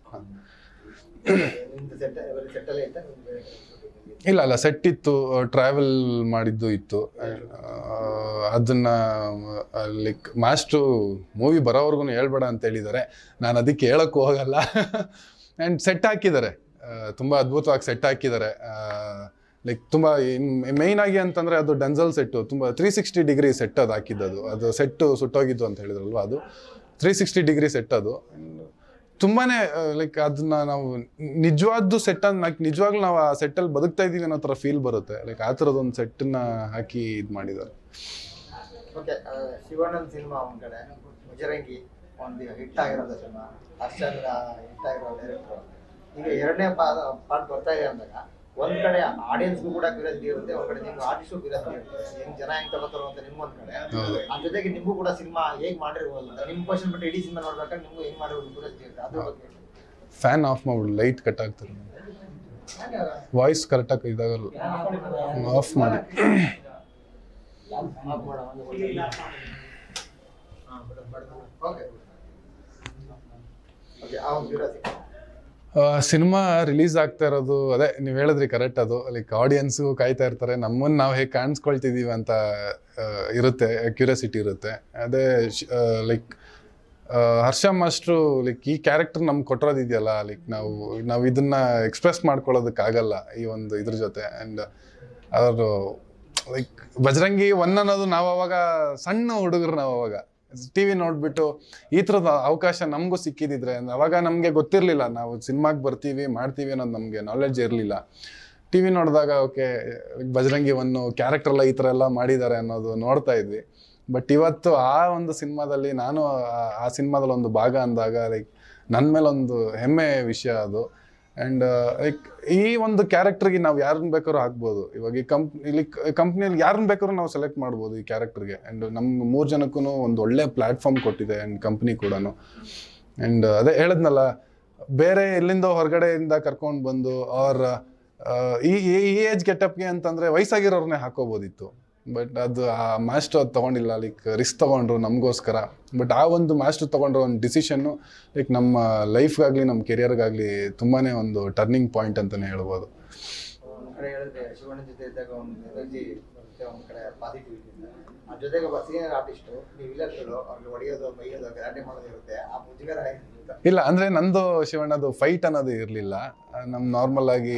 ನಿಮ್ದು ಸೆಟ್ ಸೆಟ್ ಅಲ್ಲೇ ಇತ್ತ ನಿಮ್ದು ಬೇರೆ shooting ಅಲ್ಲಿ? ಇಲ್ಲ ಅಲ್ಲ ಸೆಟ್ ಇತ್ತು ಟ್ರಾವೆಲ್ ಮಾಡಿದ್ದು ಇತ್ತು ಆ, ಅದನ್ನ ಲೈಕ್ ಮಾಸ್ಟ್ರು ಮೂವಿ ಬರೋವರೆಗೂ ಹೇಳ್ಬೇಡ ಅಂತ ಹೇಳಿದ್ದಾರೆ ನಾನು ಅದಕ್ಕೆ ಹೇಳೋಕ್ಕೂ ಹೋಗಲ್ಲ ಆ್ಯಂಡ್ ಸೆಟ್ ಹಾಕಿದ್ದಾರೆ ಆ, ತುಂಬ ಅದ್ಭುತವಾಗಿ ಸೆಟ್ ಹಾಕಿದ್ದಾರೆ ಲೈಕ್ ತುಂಬ ಮೇಯ್ನ್ ಆಗಿ ಅಂತಂದರೆ ಅದು ಡೆನ್ಸಲ್ ಸೆಟ್ಟು ತುಂಬ ತ್ರೀ ಸಿಕ್ಸ್ಟಿ ಡಿಗ್ರಿ ಸೆಟ್ ಅದು ಹಾಕಿದ್ದದು ಅದು ಸೆಟ್ಟು ಸುಟ್ಟೋಗಿದ್ದು ಅಂತ ಹೇಳಿದ್ರಲ್ವ ಅದು ತ್ರೀ ಸಿಕ್ಸ್ಟಿ ಡಿಗ್ರಿ ಸೆಟ್ ಅದು ತುಂಬಾ ಲೈಕ್ ಅದನ್ನ ನಾವು ನಿಜವಾದ್ದು ಸೆಟ್ ಲೈಕ್ ನಿಜವಾಗ್ಲೂ ನಾವು ಆ ಸೆಟ್ಟಲ್ಲಿ ಬದುಕ್ತಾ ಇದೀವಿ ಅನ್ನೋ ಥರ ಫೀಲ್ ಬರುತ್ತೆ ಲೈಕ್ ಆ ಥರದೊಂದು ಸೆಟ್ಟನ್ನ ಹಾಕಿ ಇದು ಮಾಡಿದ್ದಾರೆ ಓಕೆ ಶಿವಣ್ಣನ ಸಿನಿಮಾ ಒಂದ್ ಕಡೆ ಮುಜರಂಗಿ ಒಂದು ಹಿಟ್ ಆಗಿರೋದು ಸಿನಿಮಾ ಹರ್ಷಂದ್ರ ಹಿಟ್ ಆಗಿರೋ ಡೈರೆಕ್ಟರ್ ಈಗ ಎರಡನೇ ಪಾರ್ಟ್ ಬರ್ತಾ ಇದೆ ಅಂದಾಗ ಒಂದ್ ಕಡೆ ಆಡಿಯನ್ಸ್ಗೂ ಕೂಡ ಕ್ಯೂರಿಯಾಸಿಟಿ ಇರುತ್ತೆ ಒಂದ್ ಕಡೆ ನಿಮ್ಗೆ ಆರ್ಟಿಸ್ಟು ಕ್ಯೂರಿಯಾಸಿಟಿ ಇರುತ್ತೆ ಹೆಂಗ್ ಜನ ಹೆಂಗ್ ತಗೋತಾರೋ ಅಂತ ನಿಮ್ಗೊಂದ್ ಕಡೆ ಹೌದು. ಅದ್ರ ಜೊತೆಗೆ ನಿಮ್ಗೂ ಕೂಡ ಸಿನಿಮಾ ಹೇಗ್ ಮಾಡಿರ್ಬೋದು ಅಂತ ನಿಮ್ ಕ್ವಶನ್ ಬಿಟ್ಟು ಇಡೀ ಸಿನಿಮಾ ನೋಡ್ಬೇಕಾದ್ರೆ ನಿಮ್ಗೂ ಹೆಂಗ್ ಮಾಡಿರ್ಬೋದು ಕ್ಯೂರಿಯಾಸಿಟಿ ಇರುತ್ತೆ ಅದ್ರ ಬಗ್ಗೆ ಫ್ಯಾನ್ ಆಫ್ ಮಾಡ್ಬಿಡು ಲೈಟ್ ಕಟ್ ಆಗ್ತಾರೆ ವಾಯ್ಸ್ ಕರೆಕ್ಟಾಗಿ ಇದಾಗಲ್ಲ ಆಫ್ ಮಾಡಿ ಓಕೆ ಓಕೆ ಆ ಒಂದು ಕ್ಯೂರಿಯಾಸಿಟಿ ಸಿನಿಮಾ ರಿಲೀಸ್ ಆಗ್ತಾ ಇರೋದು ಅದೇ ನೀವು ಹೇಳಿದ್ರಿ ಕರೆಕ್ಟ್ ಅದು ಲೈಕ್ ಆಡಿಯನ್ಸು ಕಾಯ್ತಾ ಇರ್ತಾರೆ ನಮ್ಮನ್ನು ನಾವು ಹೇಗೆ ಕಾಣಿಸ್ಕೊಳ್ತಿದ್ದೀವಿ ಅಂತ ಆ, ಇರುತ್ತೆ ಕ್ಯೂರಿಯಾಸಿಟಿ ಇರುತ್ತೆ ಅದೇ ಲೈಕ್ ಹರ್ಷ ಮಾಸ್ಟ್ರು ಲೈಕ್ ಈ ಕ್ಯಾರೆಕ್ಟರ್ ನಮ್ಗೆ ಕೊಟ್ಟಿರೋದಿದೆಯಲ್ಲ ಲೈಕ್ ನಾವು ನಾವು ಇದನ್ನ ಎಕ್ಸ್ಪ್ರೆಸ್ ಮಾಡ್ಕೊಳ್ಳೋದಕ್ಕಾಗಲ್ಲ ಈ ಒಂದು ಇದ್ರ ಜೊತೆ ಆ್ಯಂಡ್ ಅವರು ಲೈಕ್ ಬಜರಂಗಿ ಒನ್ ಅನ್ನೋದು ನಾವು ಅವಾಗ ಸಣ್ಣ ಹುಡುಗರು ನಾವು ಅವಾಗ ಟಿ ವಿ ನೋಡ್ಬಿಟ್ಟು ಈ ಥರದ ಅವಕಾಶ ನಮಗೂ ಸಿಕ್ಕಿದಿದ್ರೆ ಅವಾಗ ನಮಗೆ ಗೊತ್ತಿರಲಿಲ್ಲ ನಾವು ಸಿನಿಮಾಗೆ ಬರ್ತೀವಿ ಮಾಡ್ತೀವಿ ಅನ್ನೋದು ನಮಗೆ ನಾಲೆಡ್ಜ್ ಇರಲಿಲ್ಲ ಟಿ ವಿ ನೋಡಿದಾಗ ಓಕೆ ಬಜರಂಗಿ ಒನ್ನು ಕ್ಯಾರೆಕ್ಟರ್ ಎಲ್ಲ ಈ ಥರ ಎಲ್ಲ ಮಾಡಿದ್ದಾರೆ ಅನ್ನೋದು ನೋಡ್ತಾ ಇದ್ವಿ ಬಟ್ ಇವತ್ತು ಆ ಒಂದು ಸಿನಿಮಾದಲ್ಲಿ ನಾನು ಆ- ಆ ಸಿನಿಮಾದಲ್ಲಿ ಒಂದು ಭಾಗ ಅಂದಾಗ ಲೈಕ್ ನನ್ನ ಮೇಲೆ ಒಂದು ಹೆಮ್ಮೆ ವಿಷಯ ಅದು ಆ್ಯಂಡ್ ಲೈಕ್ ಈ ಒಂದು ಕ್ಯಾರೆಕ್ಟರ್ಗೆ ನಾವು ಯಾರನ್ನ ಬೇಕಾದ್ರೂ ಹಾಕ್ಬೋದು ಇವಾಗ ಈ ಕಂಪ್ ಇಲ್ಲಿ ಕಂಪ್ನಿಯಲ್ಲಿ ಯಾರನ್ನ ಬೇಕಾದ್ರೂ ನಾವು ಸೆಲೆಕ್ಟ್ ಮಾಡ್ಬೋದು ಈ ಕ್ಯಾರೆಕ್ಟರ್ಗೆ ಆ್ಯಂಡ್ ನಮ್ಮ ಮೂರು ಜನಕ್ಕೂ ಒಂದು ಒಳ್ಳೆ ಪ್ಲ್ಯಾಟ್ಫಾರ್ಮ್ ಕೊಟ್ಟಿದೆ ಆ್ಯಂಡ್ ಕಂಪ್ನಿ ಕೂಡ ಆ್ಯಂಡ್ ಅದೇ ಹೇಳಿದ್ನಲ್ಲ ಬೇರೆ ಎಲ್ಲಿಂದೋ ಹೊರಗಡೆಯಿಂದ ಕರ್ಕೊಂಡು ಬಂದು ಅವ್ರ ಈ ಈ ಏಜ್ ಗೆಟಪ್ಗೆ ಅಂತಂದರೆ ವಯಸ್ಸಾಗಿರೋರನ್ನೇ ಹಾಕೋಬೋದಿತ್ತು ಬಟ್ ಅದು ಆ ಮಾಸ್ಟರ್ ಅದು ತೊಗೊಂಡಿಲ್ಲ ಲೈಕ್ ರಿಸ್ಕ್ ತೊಗೊಂಡ್ರು ನಮಗೋಸ್ಕರ ಬಟ್ ಆ ಒಂದು ಮಾಸ್ಟರ್ ತೊಗೊಂಡ್ರ ಒಂದು ಡಿಸಿಷನ್ನು ಲೈಕ್ ನಮ್ಮ ಲೈಫ್ಗಾಗಲಿ ನಮ್ಮ ಕೆರಿಯರ್ಗಾಗಲಿ ತುಂಬಾ ಒಂದು ಟರ್ನಿಂಗ್ ಪಾಯಿಂಟ್ ಅಂತಲೇ ಹೇಳ್ಬೋದು ಒಂದ್ ಕಡೆ ಹೇಳಿದ್ರೆ ಶಿವಣ್ಣ ಜೊತೆ ಇದ್ದಾಗ ಒಂದು ಎನರ್ಜಿ ಮತ್ತೆ ಒಂದ್ ಕಡೆ ಪಾಸಿಟಿವಿಟಿ ಅದ್ರ ಜೊತೆಗೆ ಒಬ್ಬ ಸೀನಿಯರ್ ಆರ್ಟಿಸ್ಟ್ ನೀವು ವಿಲನ್ಗಳು ಅವ್ರಿಗೆ ಹೊಡೆಯೋದು ಮೈಯೋದು ಗಲಾಟೆ ಮಾಡೋದು ಇರುತ್ತೆ ಆ ಮುಜುಗರ ಅಂತ ಇಲ್ಲ ಅಂದರೆ ನಂದು ಶಿವಣ್ಣದು ಫೈಟ್ ಅನ್ನೋದು ಇರಲಿಲ್ಲ ನಮ್ಮ ನಾರ್ಮಲ್ ಆಗಿ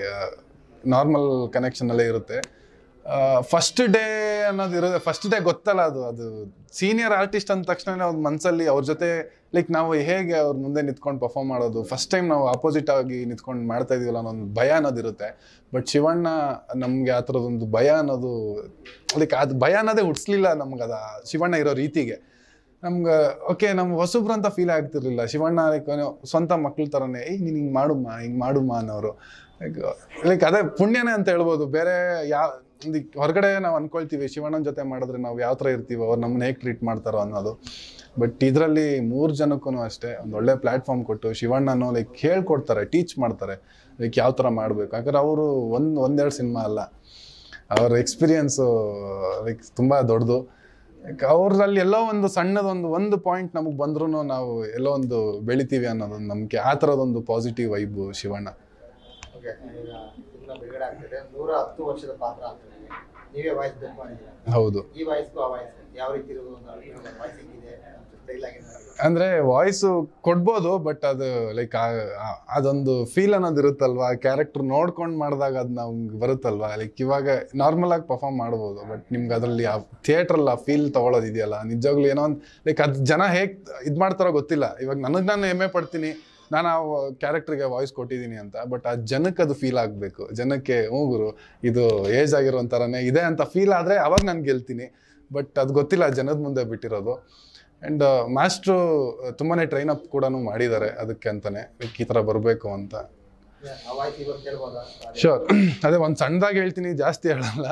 ನಾರ್ಮಲ್ ಕನೆಕ್ಷನಲ್ಲೇ ಇರುತ್ತೆ ಫಸ್ಟ್ ಡೇ ಅನ್ನೋದು ಇರುತ್ತೆ ಫಸ್ಟ್ ಡೇ ಗೊತ್ತಲ್ಲ ಅದು ಅದು ಸೀನಿಯರ್ ಆರ್ಟಿಸ್ಟ್ ಅಂದ ತಕ್ಷಣ ಅವ್ರ ಮನಸ್ಸಲ್ಲಿ ಅವ್ರ ಜೊತೆ ಲೈಕ್ ನಾವು ಹೇಗೆ ಅವ್ರ ಮುಂದೆ ನಿಂತ್ಕೊಂಡು ಪರ್ಫಾರ್ಮ್ ಮಾಡೋದು ಫಸ್ಟ್ ಟೈಮ್ ನಾವು ಆಪೋಸಿಟ್ ಆಗಿ ನಿಂತ್ಕೊಂಡು ಮಾಡ್ತಾ ಇದೀವಲ್ಲ ಅನ್ನೋ ಒಂದು ಭಯ ಅನ್ನೋದು ಇರುತ್ತೆ ಬಟ್ ಶಿವಣ್ಣ ನಮಗೆ ಆ ಥರದೊಂದು ಭಯ ಅನ್ನೋದು ಲೈಕ್ ಅದು ಭಯ ಅನ್ನೋದೇ ಹುಡ್ಸ್ಲಿಲ್ಲ ನಮ್ಗೆ ಅದು ಆ ಶಿವಣ್ಣ ಇರೋ ರೀತಿಗೆ ನಮ್ಗೆ ಓಕೆ ನಮ್ಗೆ ಹೊಸಬ್ರು ಅಂತ ಫೀಲ್ ಆಗ್ತಿರ್ಲಿಲ್ಲ ಶಿವಣ್ಣ ಲೈಕ್ ಸ್ವಂತ ಮಕ್ಳ ಥರನೇ ಏಯ್ ನೀನು ಹಿಂಗೆ ಮಾಡುಮ್ಮ ಹಿಂಗೆ ಮಾಡುಮ್ಮ ಅನ್ನೋರು ಲೈಕ್ ಲೈಕ್ ಅದೇ ಪುಣ್ಯನೇ ಅಂತ ಹೇಳ್ಬೋದು ಬೇರೆ ಯಾವ ಒಂದು ಹೊರಗಡೆ ನಾವು ಅನ್ಕೊಳ್ತೀವಿ ಶಿವಣ್ಣನ ಜೊತೆ ಮಾಡಿದ್ರೆ ನಾವು ಯಾವ ಥರ ಇರ್ತೀವೋ ಅವ್ರು ನಮ್ಮನ್ನ ಹೇಗೆ ಟ್ರೀಟ್ ಮಾಡ್ತಾರೋ ಅನ್ನೋದು ಬಟ್ ಇದರಲ್ಲಿ ಮೂರು ಜನಕ್ಕೂ ಅಷ್ಟೇ ಒಂದು ಒಳ್ಳೆ ಪ್ಲ್ಯಾಟ್ಫಾರ್ಮ್ ಕೊಟ್ಟು ಶಿವಣ್ಣನೂ ಲೈಕ್ ಹೇಳ್ಕೊಡ್ತಾರೆ ಟೀಚ್ ಮಾಡ್ತಾರೆ ಲೈಕ್ ಯಾವ ಥರ ಮಾಡಬೇಕು ಯಾಕಂದ್ರೆ ಅವರು ಒಂದು ಒಂದೆರಡು ಸಿನಿಮಾ ಅಲ್ಲ ಅವ್ರ ಎಕ್ಸ್ಪೀರಿಯನ್ಸು ಲೈಕ್ ತುಂಬ ದೊಡ್ಡದು ಲೈಕ್ ಅವ್ರಲ್ಲಿ ಎಲ್ಲೋ ಒಂದು ಸಣ್ಣದೊಂದು ಒಂದು ಪಾಯಿಂಟ್ ನಮಗೆ ಬಂದ್ರೂ ನಾವು ಎಲ್ಲೋ ಒಂದು ಬೆಳಿತೀವಿ ಅನ್ನೋದೊಂದು ನಂಬಿಕೆ ಆ ಥರದೊಂದು ಪಾಸಿಟಿವ್ ವೈಬು ಶಿವಣ್ಣ ಓಕೆ ಈಗ ಸಿನಿಮಾ ಬಿಡುಗಡೆ ಆಗ್ತಿದೆ ನೂರ ಹತ್ತು ವರ್ಷದ ಪಾತ್ರ ಆಗ್ತದೆ ನೀವೇ ವಾಯ್ಸ್ ಡೆತ್ ಮಾಡಿದ್ದೀರಾ ಹೌದು ಈ ವಾಯ್ಸ್ಗೂ ಆ ವಾಯ್ಸ್ ಯಾವ ರೀತಿ ಇರೋದು ಒಂದು ವಾಯ್ಸ್ ಹೆಂಗಿದೆ ಡೈಲಾಗ್ ಅಂದ್ರೆ ವಾಯ್ಸು ಕೊಡ್ಬೋದು ಬಟ್ ಅದು ಲೈಕ್ ಅದೊಂದು ಫೀಲ್ ಅನ್ನೋದು ಇರುತ್ತಲ್ವಾ ಕ್ಯಾರೆಕ್ಟರ್ ನೋಡ್ಕೊಂಡು ಮಾಡಿದಾಗ ಅದು ನಮ್ಗೆ ಬರುತ್ತಲ್ವಾ ಲೈಕ್ ಇವಾಗ ನಾರ್ಮಲ್ ಆಗಿ ಪರ್ಫಾರ್ಮ್ ಮಾಡ್ಬೋದು ಬಟ್ ನಿಮ್ಗೆ ಅದರಲ್ಲಿ ಆ ಥಿಯೇಟ್ರಲ್ಲಿ ಆ ಫೀಲ್ ತಗೊಳ್ಳೋದು ಇದೆಯಲ್ಲ ನಿಜವಾಗ್ಲೂ ಏನೋ ಒಂದು ಲೈಕ್ ಅದು ಜನ ಹೇಗೆ ಇದು ಮಾಡ್ತಾರೋ ಗೊತ್ತಿಲ್ಲ ಇವಾಗ ನನಗೆ ನಾನು ಹೆಮ್ಮೆ ಪಡ್ತೀನಿ ನಾನು ಆ ಕ್ಯಾರೆಕ್ಟರ್ಗೆ ವಾಯ್ಸ್ ಕೊಟ್ಟಿದ್ದೀನಿ ಅಂತ ಬಟ್ ಆ ಜನಕ್ಕೆ ಅದು ಫೀಲ್ ಆಗಬೇಕು ಜನಕ್ಕೆ ಹ್ಞೂ ಗುರು ಇದು ಏಜ್ ಆಗಿರೋ ಥರನೇ ಇದೆ ಅಂತ ಫೀಲ್ ಆದರೆ ಅವಾಗ ನಾನು ಗೆಲ್ತೀನಿ ಬಟ್ ಅದು ಗೊತ್ತಿಲ್ಲ ಜನದ ಮುಂದೆ ಬಿಟ್ಟಿರೋದು ಆ್ಯಂಡ್ ಮಾಸ್ಟ್ರು ತುಂಬಾ ಟ್ರೈನ್ ಅಪ್ ಕೂಡ ಮಾಡಿದ್ದಾರೆ ಅದಕ್ಕೆ ಅಂತಾನೆ ಲೈಕ್ ಈ ಥರ ಬರಬೇಕು ಅಂತ ಆ ವಾಯ್ಸ್ ಇವಾಗ ಕೇಳ್ಬೋದಾ ಶೋರ್ ಅದೇ ಒಂದು ಸಣ್ಣದಾಗಿ ಹೇಳ್ತೀನಿ ಜಾಸ್ತಿ ಹೇಳಲ್ಲ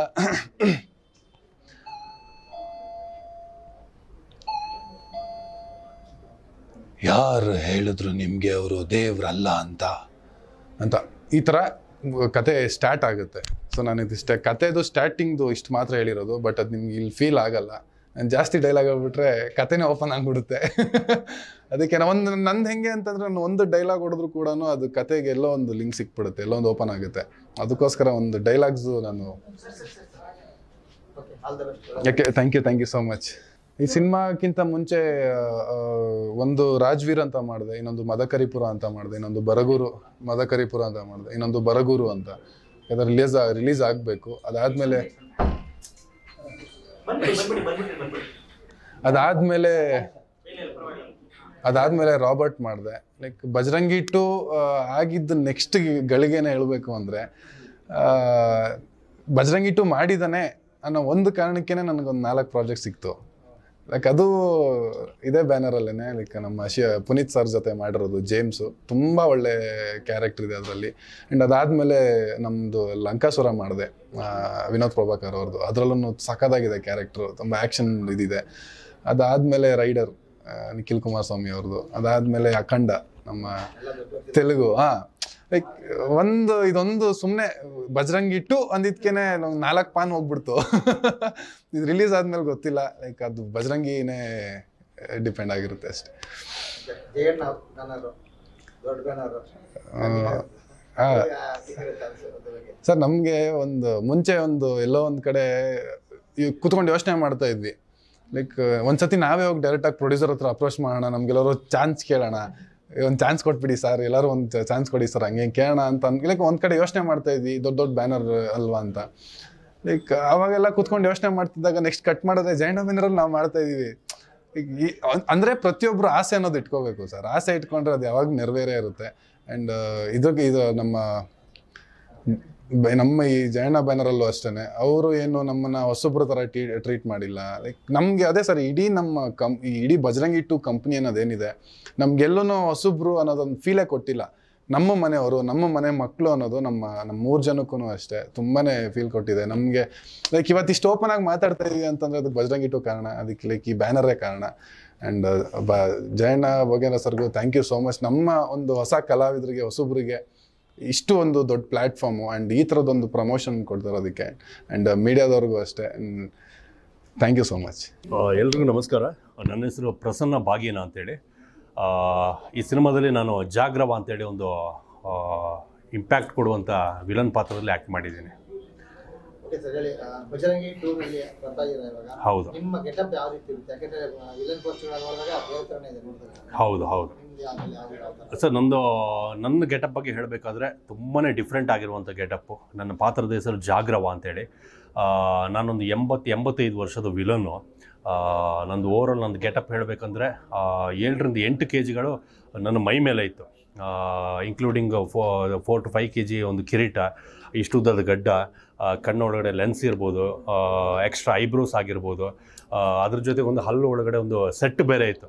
ಯಾರು ಹೇಳಿದ್ರು ನಿಮಗೆ ಅವರು ದೇವ್ರಲ್ಲ ಅಂತ ಅಂತ ಈ ಥರ ಕತೆ ಸ್ಟಾರ್ಟ್ ಆಗುತ್ತೆ ಸೊ ನಾನು ಇದಿಷ್ಟೇ ಕತೆದು ಸ್ಟಾರ್ಟಿಂಗ್ದು ಇಷ್ಟು ಮಾತ್ರ ಹೇಳಿರೋದು ಬಟ್ ಅದು ನಿಮ್ಗೆ ಇಲ್ಲಿ ಫೀಲ್ ಆಗಲ್ಲ ನಾನು ಜಾಸ್ತಿ ಡೈಲಾಗ್ ಹೇಳ್ಬಿಟ್ರೆ ಕತೆನೇ ಓಪನ್ ಆಗಿಬಿಡುತ್ತೆ ಅದಕ್ಕೆ ನಾನು ಒಂದು ನಂದು ಹೆಂಗೆ ಅಂತಂದ್ರೆ ನಾನು ಒಂದು ಡೈಲಾಗ್ ಹೊಡೆದ್ರು ಕೂಡ ಅದು ಕತೆಗೆ ಎಲ್ಲೋ ಒಂದು ಲಿಂಕ್ ಸಿಕ್ಬಿಡುತ್ತೆ ಎಲ್ಲೋ ಒಂದು ಓಪನ್ ಆಗುತ್ತೆ ಅದಕ್ಕೋಸ್ಕರ ಒಂದು ಡೈಲಾಗ್ಸು ನಾನು ಓಕೆ ಆಲ್ ದ ಬೆಸ್ಟ್ ಯಾಕೆ thank you thank you so much ಈ ಸಿನಿಮಾಕ್ಕಿಂತ ಮುಂಚೆ ಆ, ಒಂದು ರಾಜ್ವೀರ್ ಅಂತ ಮಾಡಿದೆ ಇನ್ನೊಂದು ಮದಕರಿಪುರ ಅಂತ ಮಾಡಿದೆ ಇನ್ನೊಂದು ಬರಗೂರು ಮದಕರಿಪುರ ಅಂತ ಮಾಡಿದೆ ಇನ್ನೊಂದು ಬರಗೂರು ಅಂತ ಅದು ರಿಲೀಸ್ ರಿಲೀಸ್ ಆಗಬೇಕು ಅದಾದಮೇಲೆ ಅದಾದಮೇಲೆ ಅದಾದಮೇಲೆ ರಾಬರ್ಟ್ ಮಾಡಿದೆ ಲೈಕ್ ಬಜರಂಗಿ ಟು ಆಗಿದ್ದು ನೆಕ್ಸ್ಟ್ ಗಳಿಗೆನೆ ಹೇಳಬೇಕು ಅಂದರೆ ಬಜರಂಗಿ ಟು ಮಾಡಿದಾನೆ ಅನ್ನೋ ಒಂದು ಕಾರಣಕ್ಕೇ ನನಗೊಂದು ನಾಲ್ಕು ಪ್ರಾಜೆಕ್ಟ್ ಸಿಕ್ತು ಲೈಕ್ ಅದು ಇದೇ ಬ್ಯಾನರಲ್ಲೇ ಲೈಕ್ ನಮ್ಮ ಶಿ ಪುನೀತ್ ಸರ್ ಜೊತೆ ಮಾಡಿರೋದು ಜೇಮ್ಸು ತುಂಬ ಒಳ್ಳೆ ಕ್ಯಾರೆಕ್ಟರ್ ಇದೆ ಅದರಲ್ಲಿ ಆ್ಯಂಡ್ ಅದಾದಮೇಲೆ ನಮ್ಮದು ಲಂಕಾಸುರ ಮಾಡಿದೆ ವಿನೋದ್ ಪ್ರಭಾಕರ್ ಅವ್ರದ್ದು ಅದರಲ್ಲೂ ಸಖತ್ತಾಗಿದೆ ಕ್ಯಾರೆಕ್ಟ್ರು ತುಂಬ ಆ್ಯಕ್ಷನ್ ಇದಿದೆ ಅದಾದಮೇಲೆ ರೈಡರ್ ನಿಖಿಲ್ ಕುಮಾರಸ್ವಾಮಿ ಅವ್ರದ್ದು ಅದಾದಮೇಲೆ ಅಖಂಡ ನಮ್ಮ ತೆಲುಗು ಹಾಂ ಲೈಕ್ ಒಂದು ಇದೊಂದು ಸುಮ್ಮನೆ ಬಜರಂಗಿ ಟು ಅಂದಿದ್ಕೇನೆ ನಾಲ್ಕು ಪಾನ್ ಹೋಗ್ಬಿಡ್ತು ಇದು ರಿಲೀಸ್ ಆದ್ಮೇಲೆ ಗೊತ್ತಿಲ್ಲ ಲೈಕ್ ಅದು ಬಜರಂಗಿನೇ ಡಿಪೆಂಡ್ ಆಗಿರುತ್ತೆ ಅಷ್ಟೇ ಜಯಣ್ಣ ಬ್ಯಾನರು ದೊಡ್ಡ ಬ್ಯಾನರು ಹಾಂ ಸರ್ ನಮಗೆ ಒಂದು ಮುಂಚೆ ಒಂದು ಎಲ್ಲೋ ಒಂದು ಕಡೆ ಇವ್ ಕೂತ್ಕೊಂಡು ಯೋಚನೆ ಮಾಡ್ತಾ ಇದ್ವಿ ಲೈಕ್ ಒಂದ್ಸತಿ ನಾವೇ ಹೋಗಿ ಡೈರೆಕ್ಟಾಗಿ ಪ್ರೊಡ್ಯೂಸರ್ ಹತ್ರ ಅಪ್ರೋಚ್ ಮಾಡೋಣ ನಮ್ಗೆಲ್ಲರೂ ಚಾನ್ಸ್ ಕೇಳೋಣ ಒಂದು ಚಾನ್ಸ್ ಕೊಟ್ಬಿಡಿ ಸರ್ ಎಲ್ಲರೂ ಒಂದು ಚಾನ್ಸ್ ಕೊಡಿ ಸರ್ ಹಂಗೆ ಕೇಳೋಣ ಅಂತ ಅನ್ ಲೈಕ್ ಒಂದು ಕಡೆ ಯೋಚನೆ ಮಾಡ್ತಾ ಇದ್ವಿ ದೊಡ್ಡ ದೊಡ್ಡ ಬ್ಯಾನರ್ ಅಲ್ವಾ ಅಂತ ಲೈಕ್ ಅವಾಗೆಲ್ಲ ಕೂತ್ಕೊಂಡು ಯೋಚನೆ ಮಾಡ್ತಿದ್ದಾಗ ನೆಕ್ಸ್ಟ್ ಕಟ್ ಮಾಡಿದ್ರೆ ಜೈನ ಬ್ಯಾನರಲ್ಲಿ ನಾವು ಮಾಡ್ತಾ ಇದೀವಿ ಈಗ ಈ ಅನ್- ಅಂದ್ರೆ ಪ್ರತಿಯೊಬ್ಬರು ಆಸೆ ಅನ್ನೋದು ಇಟ್ಕೋಬೇಕು ಸರ್ ಆಸೆ ಇಟ್ಕೊಂಡ್ರೆ ಅದು ಯಾವಾಗ ನೆರವೇರೇ ಇರುತ್ತೆ ಆ್ಯಂಡ್ ಇದಕ್ಕೆ ಇದು ನಮ್ಮ ಬ- ನಮ್ಮ ಈ ಜಯಣ್ಣ ಬ್ಯಾನರಲ್ಲೂ ಅಷ್ಟೇ ಅವರು ಏನು ನಮ್ಮನ್ನ ಹೊಸಬ್ರ ಥರ ಟೀ ಟ್ರೀಟ್ ಮಾಡಿಲ್ಲ ಲೈಕ್ ನಮಗೆ ಅದೇ ಸರ್ ಇಡೀ ನಮ್ಮ ಕಂ ಈ ಇಡೀ ಬಜರಂಗಿ ಟು ಕಂಪ್ನಿ ಅನ್ನೋದೇನಿದೆ ನಮ್ಗೆಲ್ಲೂ ಹೊಸಬ್ರು ಅನ್ನೋದೊಂದು ಫೀಲೇ ಕೊಟ್ಟಿಲ್ಲ ನಮ್ಮ ಮನೆಯವರು ನಮ್ಮ ಮನೆ ಮಕ್ಕಳು ಅನ್ನೋದು ನಮ್ಮ ನಮ್ಮ ಮೂರು ಜನಕ್ಕೂ ಅಷ್ಟೇ ತುಂಬಾ ಫೀಲ್ ಕೊಟ್ಟಿದೆ ನಮಗೆ ಲೈಕ್ ಇವತ್ತಿಷ್ಟು ಓಪನ್ ಆಗಿ ಮಾತಾಡ್ತಾ ಇದೀವಿ ಅಂತಂದ್ರೆ ಅದಕ್ಕೆ ಬಜರಂಗಿ ಟು ಕಾರಣ ಅದಕ್ಕೆ ಲೈಕ್ ಈ ಬ್ಯಾನರೇ ಕಾರಣ ಆ್ಯಂಡ್ ಬ ಜಯಣ್ಣ ಭೋಗೇಂದ್ರ ಸರ್ಗೂ ಥ್ಯಾಂಕ್ ಯು ಸೋ ಮಚ್ ನಮ್ಮ ಒಂದು ಹೊಸ ಕಲಾವಿದರಿಗೆ ಹೊಸಬ್ರಿಗೆ ಇಷ್ಟು ಒಂದು ದೊಡ್ಡ ಪ್ಲ್ಯಾಟ್ಫಾರ್ಮು ಆ್ಯಂಡ್ ಈ ಥರದೊಂದು ಪ್ರಮೋಷನ್ ಕೊಡ್ತಿರೋದಕ್ಕೆ ಆ್ಯಂಡ್ ಮೀಡಿಯಾದವ್ರಿಗೂ ಅಷ್ಟೇ ಥ್ಯಾಂಕ್ ಯು ಸೋ ಮಚ್ ಆ, ಎಲ್ರಿಗೂ ನಮಸ್ಕಾರ ನನ್ನ ಹೆಸರು ಪ್ರಸನ್ನ ಬಾಗೇನ ಅಂತೇಳಿ ಆ, ಈ ಸಿನಿಮಾದಲ್ಲಿ ನಾನು ಜಾಗ್ರವ ಅಂತೇಳಿ ಒಂದು ಇಂಪ್ಯಾಕ್ಟ್ ಕೊಡುವಂಥ ವಿಲನ್ ಪಾತ್ರದಲ್ಲಿ ಆ್ಯಕ್ಟ್ ಮಾಡಿದ್ದೀನಿ ಓಕೆ ಸರ್ ಹೇಳಿ ಆ, ಬಜರಂಗಿ ಟೂ ನಲ್ಲಿ ಬರ್ತಾ ಇದ್ದಾರೆ ಇವಾಗ ಹೌದು ನಿಮ್ಮ ಗೆಟಪ್ ಯಾವ ರೀತಿ ಇರುತ್ತೆ ಯಾಕಂದ್ರೆ ವಿಲನ್ ಪೋಸ್ಟರ್ ನೋಡಿದಾಗ ಬೇರೆ ಥರನೇ ಇದೆ ನೋಡಿದಾಗ ಹೌದು ಹೌದು ನಿಮ್ದು ಯಾವ್ದು ಯಾವ ಯಾವ ಥರ ಸರ್ ನಂದು ನನ್ನ ಗೆಟಪ್ ಬಗ್ಗೆ ಹೇಳಬೇಕಾದ್ರೆ ತುಂಬಾ ಡಿಫ್ರೆಂಟ್ ಆಗಿರುವಂಥ ಗೆಟಪ್ಪು ನನ್ನ ಪಾತ್ರದ ಹೆಸರು ಜಾಗ್ರವ ಅಂತೇಳಿ ಆ, ನಾನೊಂದು ಎಂಬತ್ತು ಎಂಬತ್ತೈದು ವರ್ಷದ ವಿಲನ್ನು ನಂದು ಓವರಾಲ್ ನಂದು ಗೆಟಪ್ ಹೇಳಬೇಕಂದ್ರೆ ಏಳರಿಂದ ಎಂಟು ಕೆ ಜಿಗಳು ನನ್ನ ಮೈ ಮೇಲೆ ಇತ್ತು ಇನ್ಕ್ಲೂಡಿಂಗ್ ಫೋ four to five K G ಒಂದು ಕಿರೀಟ ಇಷ್ಟು ಉದ್ದದ ಗಡ್ಡ ಆ, ಕಣ್ಣೊಳಗಡೆ ಲೆನ್ಸ್ ಇರ್ಬೋದು ಎಕ್ಸ್ಟ್ರಾ ಐಬ್ರೋಸ್ ಆಗಿರ್ಬೋದು ಆ, ಅದ್ರ ಜೊತೆಗೆ ಒಂದು ಹಲ್ಲು ಒಳಗಡೆ ಒಂದು ಸೆಟ್ ಬೇರೆ ಇತ್ತು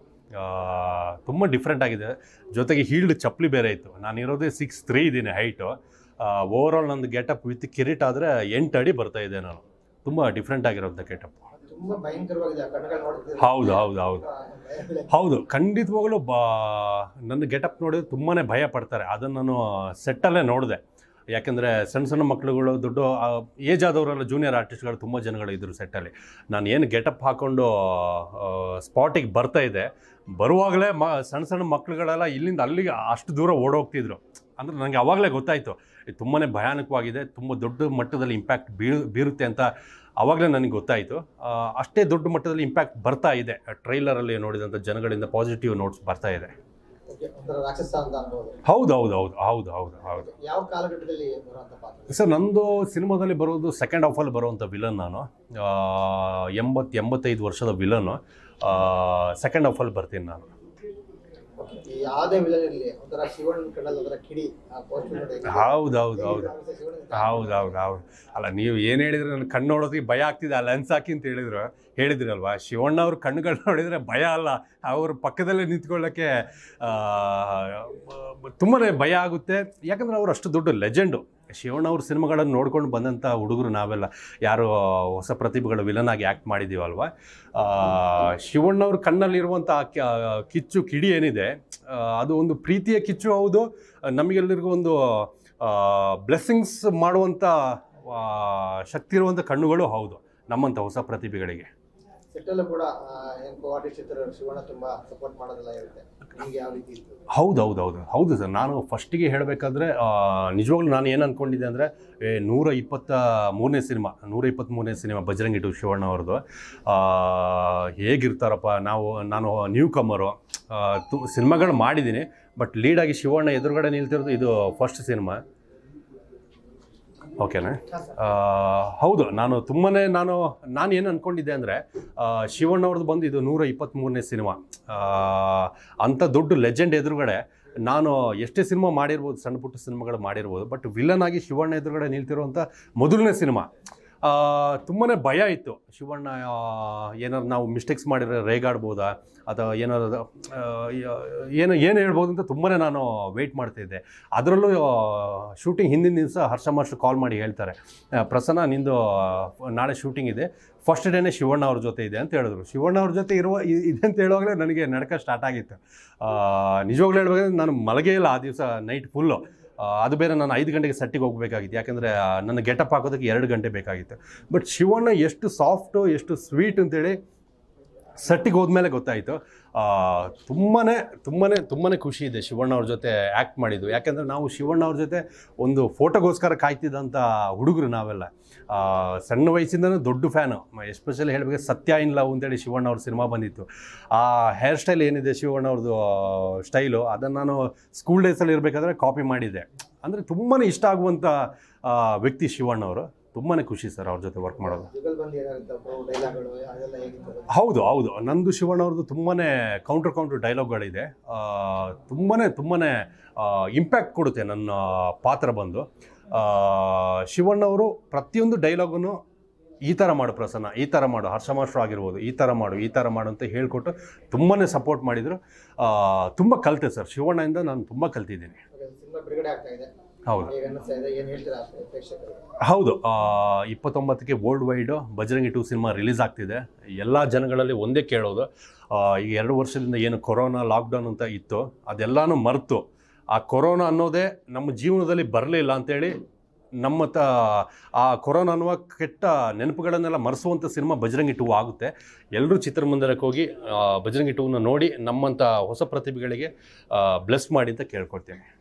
ತುಂಬ ಡಿಫ್ರೆಂಟ್ ಆಗಿದೆ ಜೊತೆಗೆ ಹೀಲ್ಡ್ ಚಪ್ಪಲಿ ಬೇರೆ ಇತ್ತು ನಾನಿರೋದೇ ಸಿಕ್ಸ್ ತ್ರೀ ಇದ್ದೀನಿ ಹೈಟು ಓವರಾಲ್ ನಂದು ಗೆಟಪ್ ವಿತ್ ಕಿರೀಟ ಆದರೆ ಎಂಟು ಅಡಿ ಬರ್ತಾ ಇದೆ ನಾನು ತುಂಬ ಡಿಫ್ರೆಂಟ್ ಆಗಿರೋಂಥ ಗೆಟಪ್ ತುಂಬಾ ಭಯಂಕರವಾಗಿದೆ ಆ ಕಣ್ಣುಗಳು ನೋಡ್ತಿದ್ರೆ ಹೌದು ಹೌದು ಹೌದು ಹೌದು ಖಂಡಿತವಾಗಲೂ ಬಾ ನನ್ನ ಗೆಟಪ್ ನೋಡಿದ್ರೆ ತುಂಬಾ ಭಯ ಪಡ್ತಾರೆ ಅದನ್ನು ನಾನು ಸೆಟ್ಟಲ್ಲೇ ನೋಡಿದೆ ಯಾಕೆಂದರೆ ಸಣ್ಣ ಸಣ್ಣ ಮಕ್ಕಳುಗಳು ದೊಡ್ಡ ಏಜ್ ಆದವರೆಲ್ಲ ಜೂನಿಯರ್ ಆರ್ಟಿಸ್ಟ್ಗಳು ತುಂಬ ಜನಗಳು ಇದ್ದರು ಸೆಟ್ಟಲ್ಲಿ ನಾನು ಏನು ಗೆಟಪ್ ಹಾಕ್ಕೊಂಡು ಸ್ಪಾಟಿಗೆ ಬರ್ತಾ ಇದೆ ಬರುವಾಗಲೇ ಮ ಸಣ್ಣ ಸಣ್ಣ ಮಕ್ಕಳುಗಳೆಲ್ಲ ಇಲ್ಲಿಂದ ಅಲ್ಲಿಗೆ ಅಷ್ಟು ದೂರ ಓಡೋಗ್ತಿದ್ರು ಅಂದರೆ ನನಗೆ ಆವಾಗಲೇ ಗೊತ್ತಾಯಿತು ಇದು ತುಂಬಾ ಭಯಾನಕವಾಗಿದೆ ತುಂಬ ದೊಡ್ಡ ಮಟ್ಟದಲ್ಲಿ ಇಂಪ್ಯಾಕ್ಟ್ ಬೀರು ಬೀರುತ್ತೆ ಅಂತ ಆವಾಗಲೇ ನನಗೆ ಗೊತ್ತಾಯಿತು ಆ, ಅಷ್ಟೇ ದೊಡ್ಡ ಮಟ್ಟದಲ್ಲಿ ಇಂಪ್ಯಾಕ್ಟ್ ಬರ್ತಾ ಇದೆ ಟ್ರೈಲರಲ್ಲಿ ನೋಡಿದಂಥ ಜನಗಳಿಂದ ಪಾಸಿಟಿವ್ ನೋಟ್ಸ್ ಬರ್ತಾ ಇದೆ ಓಕೆ ಒಂಥರ ರಾಕ್ಷಸ ಅಂತ ಅನ್ಬೋದು ಹೌದು ಹೌದು ಹೌದು ಹೌದು ಹೌದು ಹೌದು ಯಾವ ಕಾಲಘಟ್ಟದಲ್ಲಿ ಬರುವಂತ ಪಾತ್ರ ಸರ್ ನಂದು ಸಿನಿಮಾದಲ್ಲಿ ಬರೋದು ಸೆಕೆಂಡ್ ಹಾಫಲ್ಲಿ ಬರುವಂಥ ವಿಲನ್ ನಾನು ಎಂಬತ್ತು ಎಂಬತ್ತೈದು ವರ್ಷದ ವಿಲನ್ನು ಸೆಕೆಂಡ್ ಹಾಫಲ್ಲಿ ಬರ್ತೀನಿ ನಾನು ಓಕೆ ಯಾವುದೇ ವಿಲನ್ ಇರಲಿ ಒಂಥರ ಶಿವಣ್ಣ ಕಣ್ಣಲ್ಲಿ ಒಂಥರ ಕಿಡಿ ಆ ಪೋಸ್ಟರ್ ನೋಡಿ ಹೌದು ಹೌದು ಹೌದು ಶಿವಣ್ಣ ಹೌದು ಹೌದು ಹೌದು ಅಲ್ಲ ನೀವು ಏನು ಹೇಳಿದ್ರೆ ನನ್ನ ಕಣ್ಣು ನೋಡೋದಕ್ಕೆ ಭಯ ಆಗ್ತಿದೆ ಆ ಲೆನ್ಸ್ ಹಾಕಿ ಅಂತ ಹೇಳಿದ್ರು ಹೇಳಿದ್ರಲ್ವಾ ಶಿವಣ್ಣ ಅವ್ರ ಕಣ್ಣುಗಳು ನೋಡಿದರೆ ಭಯ ಅಲ್ಲ ಅವ್ರ ಪಕ್ಕದಲ್ಲೇ ನಿಂತ್ಕೊಳ್ಳೋಕ್ಕೆ ತುಂಬಾ ಭಯ ಆಗುತ್ತೆ ಯಾಕಂದರೆ ಅವ್ರು ಅಷ್ಟು ದೊಡ್ಡ ಲೆಜೆಂಡು ಶಿವಣ್ಣ ಅವ್ರ ಸಿನಿಮಾಗಳನ್ನು ನೋಡ್ಕೊಂಡು ಬಂದಂಥ ಹುಡುಗರು ನಾವೆಲ್ಲ ಯಾರು ಹೊಸ ಪ್ರತಿಭೆಗಳು ವಿಲನ್ ಆಗಿ ಆ್ಯಕ್ಟ್ ಮಾಡಿದ್ದೀವಲ್ವ ಆ, ಶಿವಣ್ಣ ಅವ್ರ ಕಣ್ಣಲ್ಲಿರುವಂಥ ಆ ಕ- ಕಿಚ್ಚು ಕಿಡಿ ಏನಿದೆ ಆ, ಅದು ಒಂದು ಪ್ರೀತಿಯ ಕಿಚ್ಚು ಹೌದು ನಮಗೆಲ್ಲರಿಗೂ ಒಂದು ಬ್ಲೆಸ್ಸಿಂಗ್ಸ್ ಮಾಡುವಂಥ ಆ, ಶಕ್ತಿ ಇರುವಂಥ ಕಣ್ಣುಗಳು ಹೌದು ನಮ್ಮಂಥ ಹೊಸ ಪ್ರತಿಭೆಗಳಿಗೆ ಸೆಟ್ಟಲ್ಲೂ ಕೂಡ ಆ, ಏನ್ ಕೋ ಆರ್ಟಿಸ್ಟ್ ಇರ್ತಾರೆ ಶಿವಣ್ಣ ತುಂಬಾ ಸಪೋರ್ಟ್ ಮಾಡೋದೆಲ್ಲ ಇರುತ್ತೆ ನಿಮ್ಗೆ ಯಾವ ರೀತಿ ಇತ್ತು ಹೌದು ಹೌದು ಹೌದು ಹೌದು ಸರ್ ನಾನು ಫಸ್ಟಿಗೆ ಹೇಳಬೇಕಾದ್ರೆ ನಿಜವಾಗ್ಲೂ ನಾನು ಏನು ಅಂದ್ಕೊಂಡಿದ್ದೆ ಅಂದರೆ ನೂರ ಇಪ್ಪತ್ತ ಮೂರನೇ ಸಿನಿಮಾ ನೂರ ಇಪ್ಪತ್ತ್ಮೂರನೇ ಸಿನಿಮಾ ಬಜರಂಗಿ ಟು ಶಿವಣ್ಣ ಅವ್ರದ್ದು ಆ, ಹೇಗಿರ್ತಾರಪ್ಪ ನಾವು ನಾನು ನ್ಯೂ ಕಮ್ಮರು ತು ಸಿನಿಮಾಗಳು ಮಾಡಿದ್ದೀನಿ ಬಟ್ ಲೀಡಾಗಿ ಶಿವಣ್ಣ ಎದುರುಗಡೆ ನಿಲ್ತಿರೋದು ಇದು ಫಸ್ಟ್ ಸಿನಿಮಾ ಓಕೆನಾ ಆ, ಹೌದು ನಾನು ತುಂಬಾ ನಾನು ನಾನು ಏನು ಅಂದ್ಕೊಂಡಿದ್ದೆ ಅಂದರೆ ಶಿವಣ್ಣ ಅವ್ರದ್ದು ಬಂದು ಇದು ನೂರ ಇಪ್ಪತ್ತ್ಮೂರನೇ ಸಿನಿಮಾ ಅಂಥ ದೊಡ್ಡ ಲೆಜೆಂಡ್ ಎದುರುಗಡೆ ನಾನು ಎಷ್ಟೇ ಸಿನಿಮಾ ಮಾಡಿರ್ಬೋದು ಸಣ್ಣ ಪುಟ್ಟ ಸಿನಿಮಾಗಳು ಮಾಡಿರ್ಬೋದು ಬಟ್ ವಿಲನ್ ಆಗಿ ಶಿವಣ್ಣ ಎದುರುಗಡೆ ನಿಲ್ತಿರುವಂಥ ಮೊದಲನೇ ಸಿನಿಮಾ ತುಂಬಾ ಭಯ ಇತ್ತು ಶಿವಣ್ಣ ಆ, ಏನಾದ್ರು ನಾವು ಮಿಸ್ಟೇಕ್ಸ್ ಮಾಡಿದ್ರೆ ರೇಗಾಡ್ಬೋದಾ ಅಥವಾ ಏನಾದ್ರು ಆ, ಯ- ಏನು ಏನು ಹೇಳ್ಬೋದು ಅಂತ ತುಂಬಾ ನಾನು ವೆಯ್ಟ್ ಮಾಡ್ತಿದ್ದೆ ಅದರಲ್ಲೂ ಶೂಟಿಂಗ್ ಹಿಂದಿನ ದಿವಸ ಹರ್ಷ ಮಾಸ್ಟರ್ ಕಾಲ್ ಮಾಡಿ ಹೇಳ್ತಾರೆ ಆ, ಪ್ರಸನ್ನ ನಿಂದು ಆ, ನಾಳೆ ಶೂಟಿಂಗ್ ಇದೆ ಫಸ್ಟ್ ಡೇನೇ ಶಿವಣ್ಣ ಅವ್ರ ಜೊತೆ ಇದೆ ಅಂತ ಹೇಳಿದ್ರು ಶಿವಣ್ಣ ಅವ್ರ ಜೊತೆ ಇರುವ ಇ- ಇದೆ ಅಂತ ಹೇಳುವಾಗಲೇ ನನಗೆ ನಡಕ ಸ್ಟಾರ್ಟ್ ಆಗಿತ್ತು ಆ, ನಿಜವಾಗ್ಲೂ ಹೇಳ್ಬೇಕಂದ್ರೆ ನಾನು ಮಲಗೇ ಇಲ್ಲ ಆ ದಿವಸ ನೈಟ್ ಫುಲ್ಲು ಅದು ಬೇರೆ ನಾನು ಐದು ಗಂಟೆಗೆ ಸೆಟ್ಟಿಗೆ ಹೋಗಬೇಕಾಗಿತ್ತು ಯಾಕಂದರೆ ನನ್ನ ಗೆಟಪ್ ಹಾಕೋದಕ್ಕೆ ಎರಡು ಗಂಟೆ ಬೇಕಾಗಿತ್ತು ಬಟ್ ಶಿವಣ್ಣ ಎಷ್ಟು ಸಾಫ್ಟು ಎಷ್ಟು ಸ್ವೀಟ್ ಅಂತೇಳಿ ಸೆಟ್ಟಿಗೆ ಹೋದ್ಮೇಲೆ ಗೊತ್ತಾಯಿತು ತುಂಬಾ ತುಂಬಾ ತುಂಬಾ ಖುಷಿ ಇದೆ ಶಿವಣ್ಣ ಅವ್ರ ಜೊತೆ ಆ್ಯಕ್ಟ್ ಮಾಡಿದ್ದು ಯಾಕೆಂದರೆ ನಾವು ಶಿವಣ್ಣ ಅವ್ರ ಜೊತೆ ಒಂದು ಫೋಟೋಗೋಸ್ಕರ ಕಾಯ್ತಿದ್ದಂಥ ಹುಡುಗರು ನಾವೆಲ್ಲ ಆ, ಸಣ್ಣ ವಯಸ್ಸಿಂದನೂ ದೊಡ್ಡ ಫ್ಯಾನು ಎಸ್ಪೆಷಲಿ ಹೇಳಬೇಕು ಸತ್ಯ ಇನ್ ಲವ್ ಅಂತೇಳಿ ಶಿವಣ್ಣ ಅವ್ರ ಸಿನಿಮಾ ಬಂದಿತ್ತು ಆ ಹೇರ್ ಸ್ಟೈಲ್ ಏನಿದೆ ಶಿವಣ್ಣ ಅವ್ರದ್ದು ಸ್ಟೈಲು ಅದನ್ನು ನಾನು ಸ್ಕೂಲ್ ಡೇಸಲ್ಲಿ ಇರಬೇಕಾದ್ರೆ ಕಾಪಿ ಮಾಡಿದ್ದೆ ಅಂದರೆ ತುಂಬಾ ಇಷ್ಟ ಆಗುವಂಥ ಆ, ವ್ಯಕ್ತಿ ಶಿವಣ್ಣ ಅವರು ತುಂಬಾ ಖುಷಿ ಸರ್ ಅವ್ರ ಜೊತೆ ವರ್ಕ್ ಮಾಡೋದು ಜುಗಲ್ ಬಂದು ಏನಾಗುತ್ತೆ ಡೈಲಾಗ್ಗಳು ಅದೆಲ್ಲ ಹೇಗಿತ್ತು ಹೌದು ಹೌದು ನಂದು ಶಿವಣ್ಣ ಅವ್ರದ್ದು ತುಂಬಾ ಕೌಂಟರ್ ಕೌಂಟರ್ ಡೈಲಾಗ್ಗಳಿದೆ ತುಂಬಾ ತುಂಬಾ ಇಂಪ್ಯಾಕ್ಟ್ ಕೊಡುತ್ತೆ ನನ್ನ ಪಾತ್ರ ಬಂದು ಆ, ಶಿವಣ್ಣ ಅವರು ಪ್ರತಿಯೊಂದು ಡೈಲಾಗನ್ನು ಈ ಥರ ಮಾಡು ಪ್ರಸನ್ನ ಈ ಥರ ಮಾಡು ಹರ್ಷ ಮಾಸ್ಟ್ರು ಆಗಿರ್ಬೋದು ಈ ಥರ ಮಾಡು ಈ ಥರ ಮಾಡು ಅಂತ ಹೇಳ್ಕೊಟ್ಟು ತುಂಬಾ ಸಪೋರ್ಟ್ ಮಾಡಿದರು ತುಂಬ ಕಲಿತೆ ಸರ್ ಶಿವಣ್ಣಯಿಂದ ನಾನು ತುಂಬ ಕಲ್ತಿದ್ದೀನಿ ಸಿನಿಮಾ ಬಿಡುಗಡೆ ಆಗ್ತಾ ಇದೆ ಹೌದು ಹೇಗೆ ಅನ್ನಿಸ್ತಾ ಇದೆ ಏನು ಹೇಳ್ತೀರಾ ಪ್ರೇಕ್ಷಕರು ಹೌದು ಆ, ಇಪ್ಪತ್ತೊಂಬತ್ತಕ್ಕೆ worldwide Bajarangi two cinema release ಆಗ್ತಿದೆ ಎಲ್ಲ ಜನಗಳಲ್ಲಿ ಒಂದೇ ಕೇಳೋದು ಆ, ಈಗ ಎರಡು ವರ್ಷದಿಂದ ಏನು ಕೊರೋನಾ ಲಾಕ್ಡೌನ್ ಅಂತ ಇತ್ತು ಅದೆಲ್ಲನೂ ಮರೆತು ಆ ಕೊರೋನಾ ಅನ್ನೋದೇ ನಮ್ಮ ಜೀವನದಲ್ಲಿ ಬರಲಿಲ್ಲ ಅಂತೇಳಿ ನಮ್ಮ ತ ಆ ಕೊರೋನಾ ಅನ್ನುವ ಕೆಟ್ಟ ನೆನಪುಗಳನ್ನೆಲ್ಲ ಮರೆಸುವಂಥ ಸಿನಿಮಾ ಬಜರಂಗಿ ಟೂ ಆಗುತ್ತೆ ಎಲ್ಲರೂ ಚಿತ್ರಮಂದಿರಕ್ಕೆ ಹೋಗಿ ಆ, ಬಜರಂಗಿ ಟೂನ ನೋಡಿ ನಮ್ಮಂಥ ಹೊಸ ಪ್ರತಿಭೆಗಳಿಗೆ ಬ್ಲೆಸ್ ಮಾಡಿ ಅಂತ ಕೇಳ್ಕೊಳ್ತೇನೆ